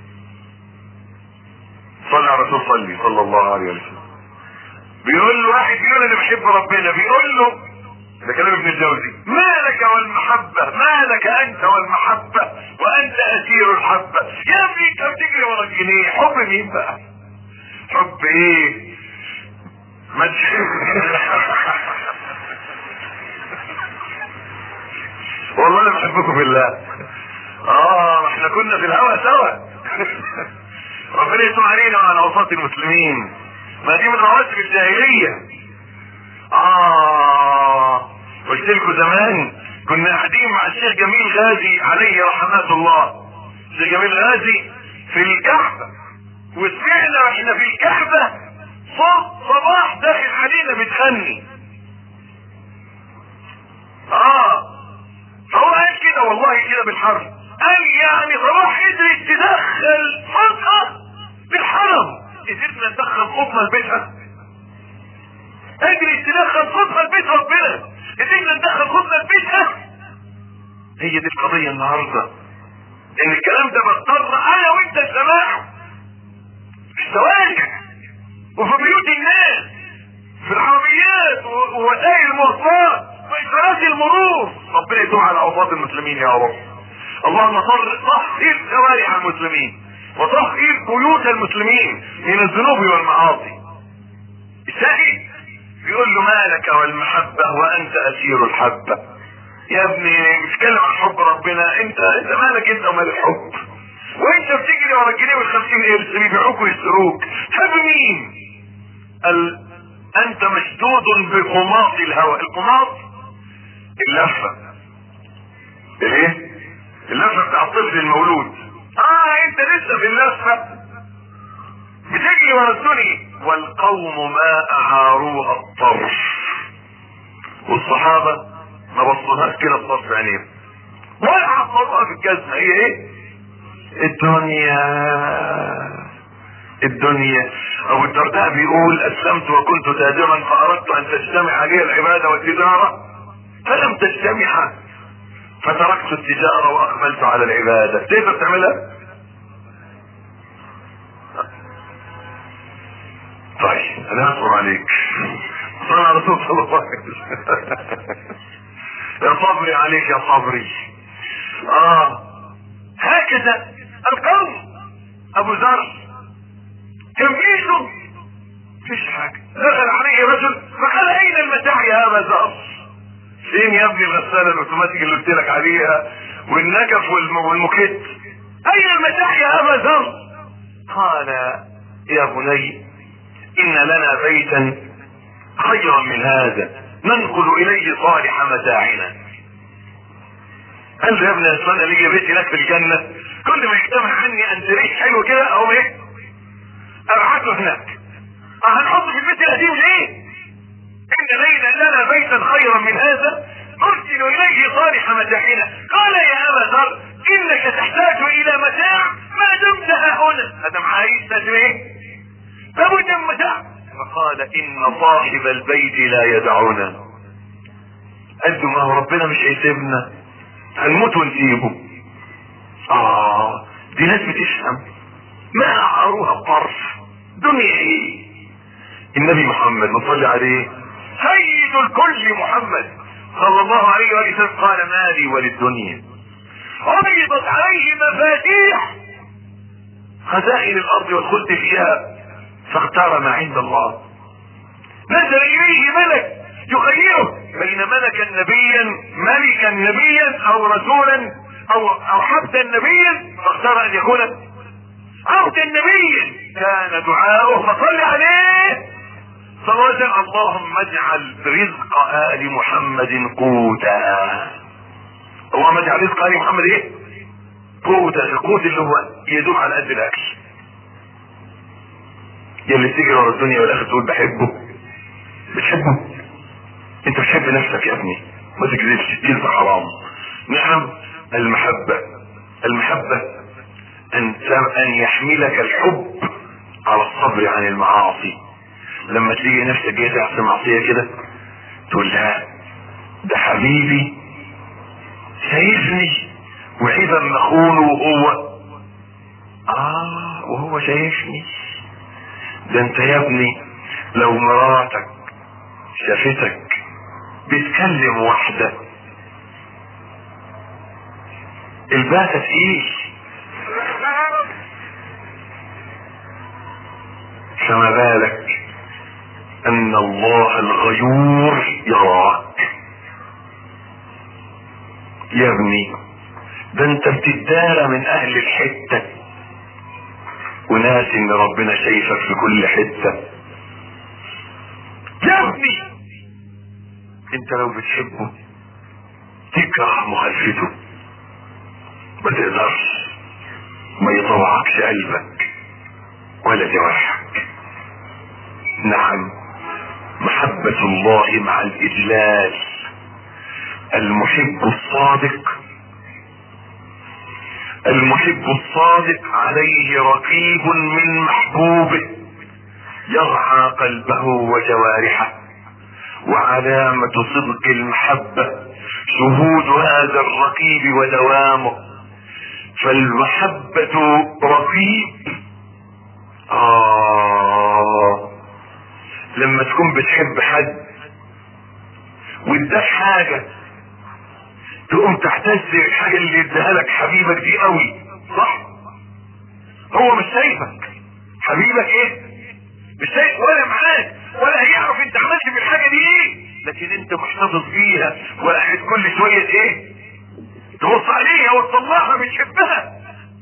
صلى على رسول صلي صلى الله عليه وسلم بيقول له واحد بيقول انا بحب ربنا بيقول له ده كلام ابن الجوزي ما لك والمحبة ما لك انت والمحبة وانت اسير الحبة يا ابني انت بتجري ورا الجنيه حب مين بقى حب ايه ما والله انا بحبكم في الله اه احنا كنا في الهوا سوا ربنا يتوب علينا وعلى اوساط المسلمين ما دي من رواتب الجاهليه اه قلت لكم زمان كنا قاعدين مع الشيخ جميل غازي عليه رحمات الله الشيخ جميل غازي في الكعبة وسمعنا واحنا في الكعبة صوت صباح داخل علينا بتغني اه فهو قال كده والله كده بالحرف قال يعني صباح قدرت تدخل صوتها بالحرم قدرنا ندخل صوتنا لبيتها قدرت تدخل صوتها لبيت ربنا قدرنا ندخل صوتنا لبيتها هي دي القضية النهاردة ان الكلام ده بضطر انا وانت السماع في الشوارع وفي بيوت الناس في العربيات و- ووسائل المواصلات واشارات المرور ربنا يتوب على اوساط المسلمين يا رب اللهم طر طهر شوارع المسلمين وطهر بيوت المسلمين من الذنوب والمعاصي الشاهد بيقول له مالك والمحبة وانت اسير الحبة يا ابني بتتكلم عن حب ربنا انت انت مالك انت ومال الحب وانت بتجري ورا الجنيه والخمسين قرش بيبيعوك ويشتروك حب مين قال انت مشدود بقماط الهوى القماط اللفة ايه اللفة بتاع الطفل المولود اه انت لسه في اللفة بتجري ورا الدنيا والقوم ما اعاروها الطرف والصحابة ما بصلهاش كده بطرف عينيهم ولا عبرها في الجزمة هي ايه الدنيا الدنيا ابو الدرداء بيقول اسلمت وكنت تاجرا فاردت ان تجتمع لي العبادة والتجارة فلم تجتمع فتركت التجارة واقبلت على العبادة تقدر تعملها طيب انا اصبر عليك صلى على رسول صلى الله عليه وسلم يا صبري عليك يا صبري اه هكذا القوم ابو ذر كان بيته مفيش حاجة دخل عليه رجل فقال اين المتاع يا ابا ذر فين يا ابني الغسالة الاوتوماتيك اللي قلت لك عليها والنجف والم- والمكت اين المتاع يا ابا ذر قال يا بني ان لنا بيتا خيرا من هذا ننقل اليه صالح متاعنا قال له يا ابني اصل انا ليا بيت هناك في الجنه كل ما يجتمع عني انت ريح حلو كده او ايه ابعته هناك اه هنحطه في البيت القديم ليه ان لينا لنا بيتا خيرا من هذا نرسل اليه صالح متاعنا قال يا ابا ذر انك تحتاج الى متاع ما دمت ها هنا هذا عايز لازم ايه لابد من متاع فقال ان صاحب البيت لا يدعونا قال له ما هو ربنا مش هيسيبنا هنموت ونسيبه اه دي ناس بتفهم ما عروها الطرف دنيا ايه النبي محمد نصلي عليه سيد الكل محمد صلى الله عليه وآله وسلم قال مالي وللدنيا عرضت عليه مفاتيح خزائن الارض والخلد فيها فاختار ما عند الله نزل اليه ملك يخيره بين ملكا نبيا ملكا نبيا او رسولا او او عبدا نبيا فاختار ان يكون عبدا نبيا كان دعاؤه فصل عليه صلى الله عليه وسلم اللهم اجعل رزق ال محمد قوتا اللهم اجعل رزق ال محمد ايه قوتا القوت اللي هو يدوم على قد الاكل يا اللي تجري ورا الدنيا والاخر تقول بحبه بتحبه انت بتحب نفسك يا ابني ما تكذبش كذب حرام نعم المحبة المحبة ان ان يحملك الحب على الصبر عن المعاصي لما تلاقي نفسك جاي تعصي معصية كده تقول لا ده حبيبي شايفني وعيبا مخونه وهو اه وهو شايفني ده انت يا ابني لو مراتك شافتك بتكلم واحدة الباسة تقيل فما بالك ان الله الغيور يراك يا ابني ده انت بتدارى من اهل الحتة وناس ان ربنا شايفك في كل حتة يا ابني انت لو بتحبه تكره مخالفته ما تقدرش ما يطوعكش قلبك ولا جوارحك نعم محبة الله مع الإجلال المحب الصادق المحب الصادق عليه رقيب من محبوبه يرعى قلبه وجوارحه وعلامة صدق المحبة شهود هذا الرقيب ودوامه فالمحبة رقيب آه لما تكون بتحب حد واداك حاجة تقوم تحتز الحاجة اللي اداها لك حبيبك دي قوي صح هو مش شايفك حبيبك ايه مش شايف ولا معاك ولا هيعرف انت عملت بالحاجة دي ايه لكن انت محتفظ بيها وقاعد كل شوية ايه تبص عليها وتطلعها بتحبها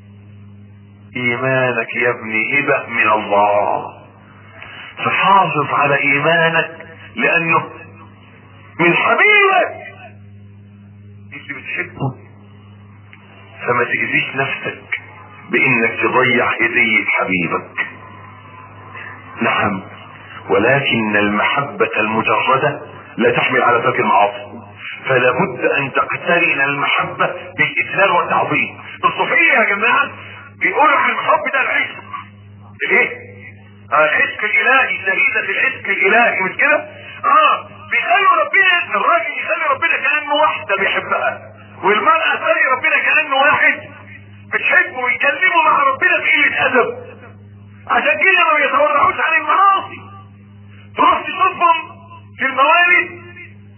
ايمانك يا ابني هبة من الله فحافظ على ايمانك لانه من حبيبك اللي بتحبه فما تأذيش نفسك بانك تضيع هدية حبيبك نعم ولكن المحبة المجردة لا تحمل على ترك المعاصي فلا بد ان تقترن المحبة بالاجلال والتعظيم الصوفية يا جماعة بيقولوا عن الحب ده العشق الايه آه العشق الالهي شهيدة العشق الالهي مش كده اه بيخلوا ربنا الراجل يخلي ربنا كانه واحده بيحبها والمرأة تخلي ربنا كانه واحد بتحبه ويكلمه مع ربنا بقلة ادب عشان كده ما بيتورعوش عن المعاصي تروح تشوفهم في الموالد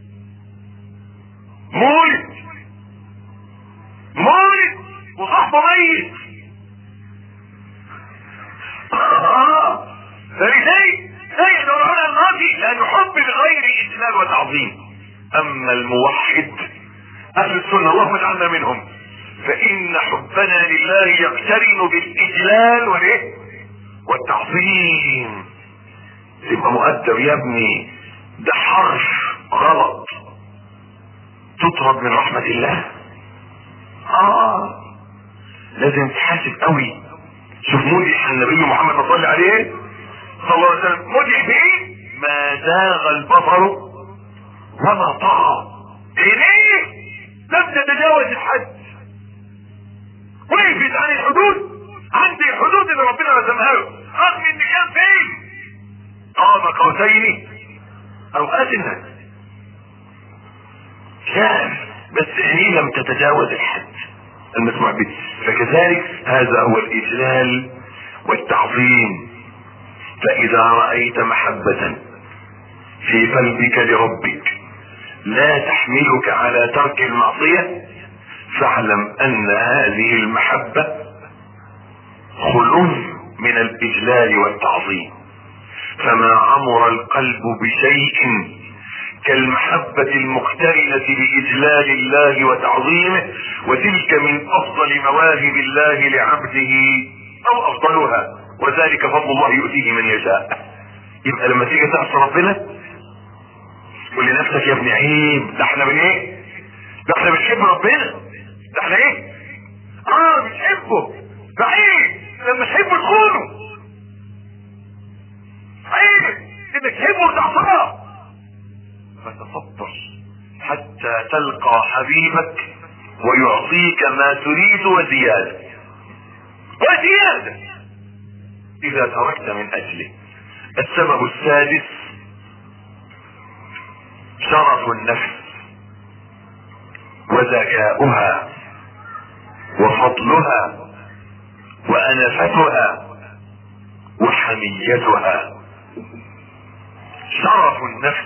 مولد مولد وصاحبه ميت آه. فلذلك لا يدورون الماضي لانه حب بغير اجلال وتعظيم اما الموحد اهل السنة اللهم اجعلنا منهم فان حبنا لله يقترن بالاجلال والايه والتعظيم تبقى مؤدب يا ابني ده حرف غلط تطرد من رحمة الله اه لازم تحاسب قوي شوف مدح النبي محمد صلى الله عليه صلى الله عليه وسلم مدح بايه ما زاغ البصر وما طغى عينيه لم تتجاوز الحد وقفت عن الحدود عند الحدود اللي ربنا رسمها له رغم ان كان فين قام قوسين او ادنى كان بس عينيه لم تتجاوز الحد المسموع به فكذلك هذا هو الاجلال والتعظيم فاذا رأيت محبة في قلبك لربك لا تحملك على ترك المعصية فاعلم ان هذه المحبة خلو من الاجلال والتعظيم فما عمر القلب بشيء كالمحبة المقترنة بإجلال الله وتعظيمه وتلك من أفضل مواهب الله لعبده أو أفضلها وذلك فضل الله يؤتيه من يشاء يبقى لما تيجي تعصي ربنا قول لنفسك يا ابني عيب ده احنا من ايه؟ ده احنا بنحب ربنا ده احنا ايه؟ اه بنحبه ده عيب لما تحبه تخونه عيب انك تحبه وتعصاه فتفطر حتى تلقى حبيبك ويعطيك ما تريد وزيادة وزيادة اذا تركت من اجله السبب السادس شرف النفس وذكاؤها وفضلها وانفتها وحميتها شرف النفس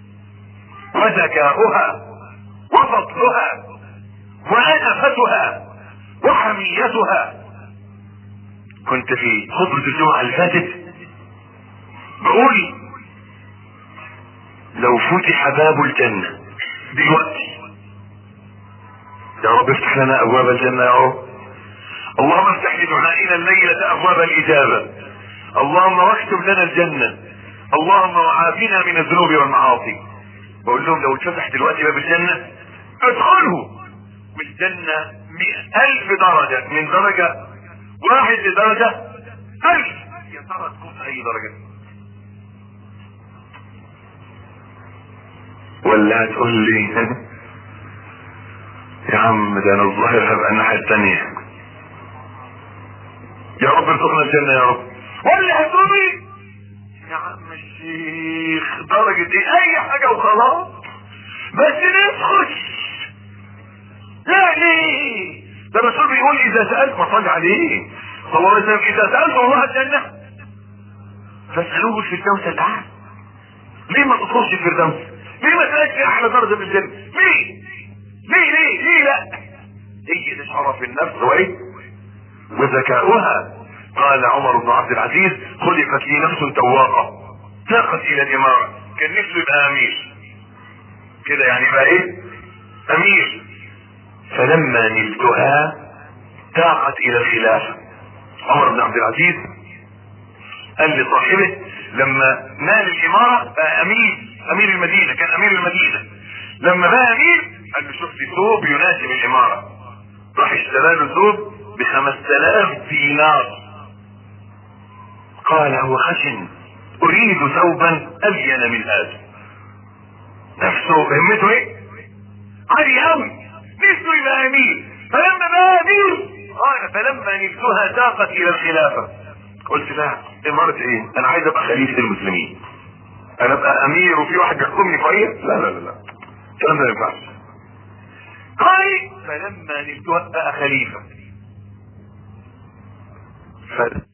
وذكاؤها وفضلها وأنفتها وحميتها كنت في خطبة الجمعة اللي فاتت بقول لو فتح باب الجنة دلوقتي يا رب افتح لنا ابواب الجنة يا رب اللهم افتح لدعائنا الليلة ابواب الاجابة اللهم واكتب لنا الجنة اللهم وعافنا من الذنوب والمعاصي بقول لهم لو اتفتح دلوقتي باب الجنة ادخلوا والجنة مئة ألف درجة من درجة واحد لدرجة ألف يا ترى تكون في أي درجة ولا هتقول لي يا عم ده انا الظاهر هبقى الناحية التانية يا رب ارزقنا الجنة يا رب ولا هتقول لي يا عم الشيخ درجة ايه اي حاجة وخلاص بس نخش لا ليه ده الرسول بيقول اذا سألت ما صلي عليه صلى الله عليه وسلم اذا سألت الله الجنة فاسألوه في الفردوس الاعلى ليه ما تدخلش الفردوس ليه ما تلاقيش في احلى درجة في الجنة ليه ليه ليه ليه لا هي ده شرف النفس وايه وذكاؤها قال عمر بن عبد العزيز خلقت لي نفس تواقة تاقت الى الامارة كان نفسه يبقى امير كده يعني بقى ايه امير فلما نلتها تاقت الى الخلافة عمر بن عبد العزيز قال لصاحبه لما نال الامارة بقى امير امير المدينة كان امير المدينة لما بقى امير قال له شوف لي ثوب يناسب الامارة راح اشترى له ثوب بخمس تلاف دينار قال هو خشن اريد ثوبا ابين من هذا نفسه همته ايه عالي قوي نفسه يبقى امير فلما بقى امير قال فلما نلتها تاقت الى الخلافة قلت لا امارة ايه انا عايز ابقى خليفة المسلمين انا ابقى امير وفي واحد يحكمني فوقيا لا لا لا لا الكلام ده ما ينفعش قال فلما نلتها بقى خليفة ف...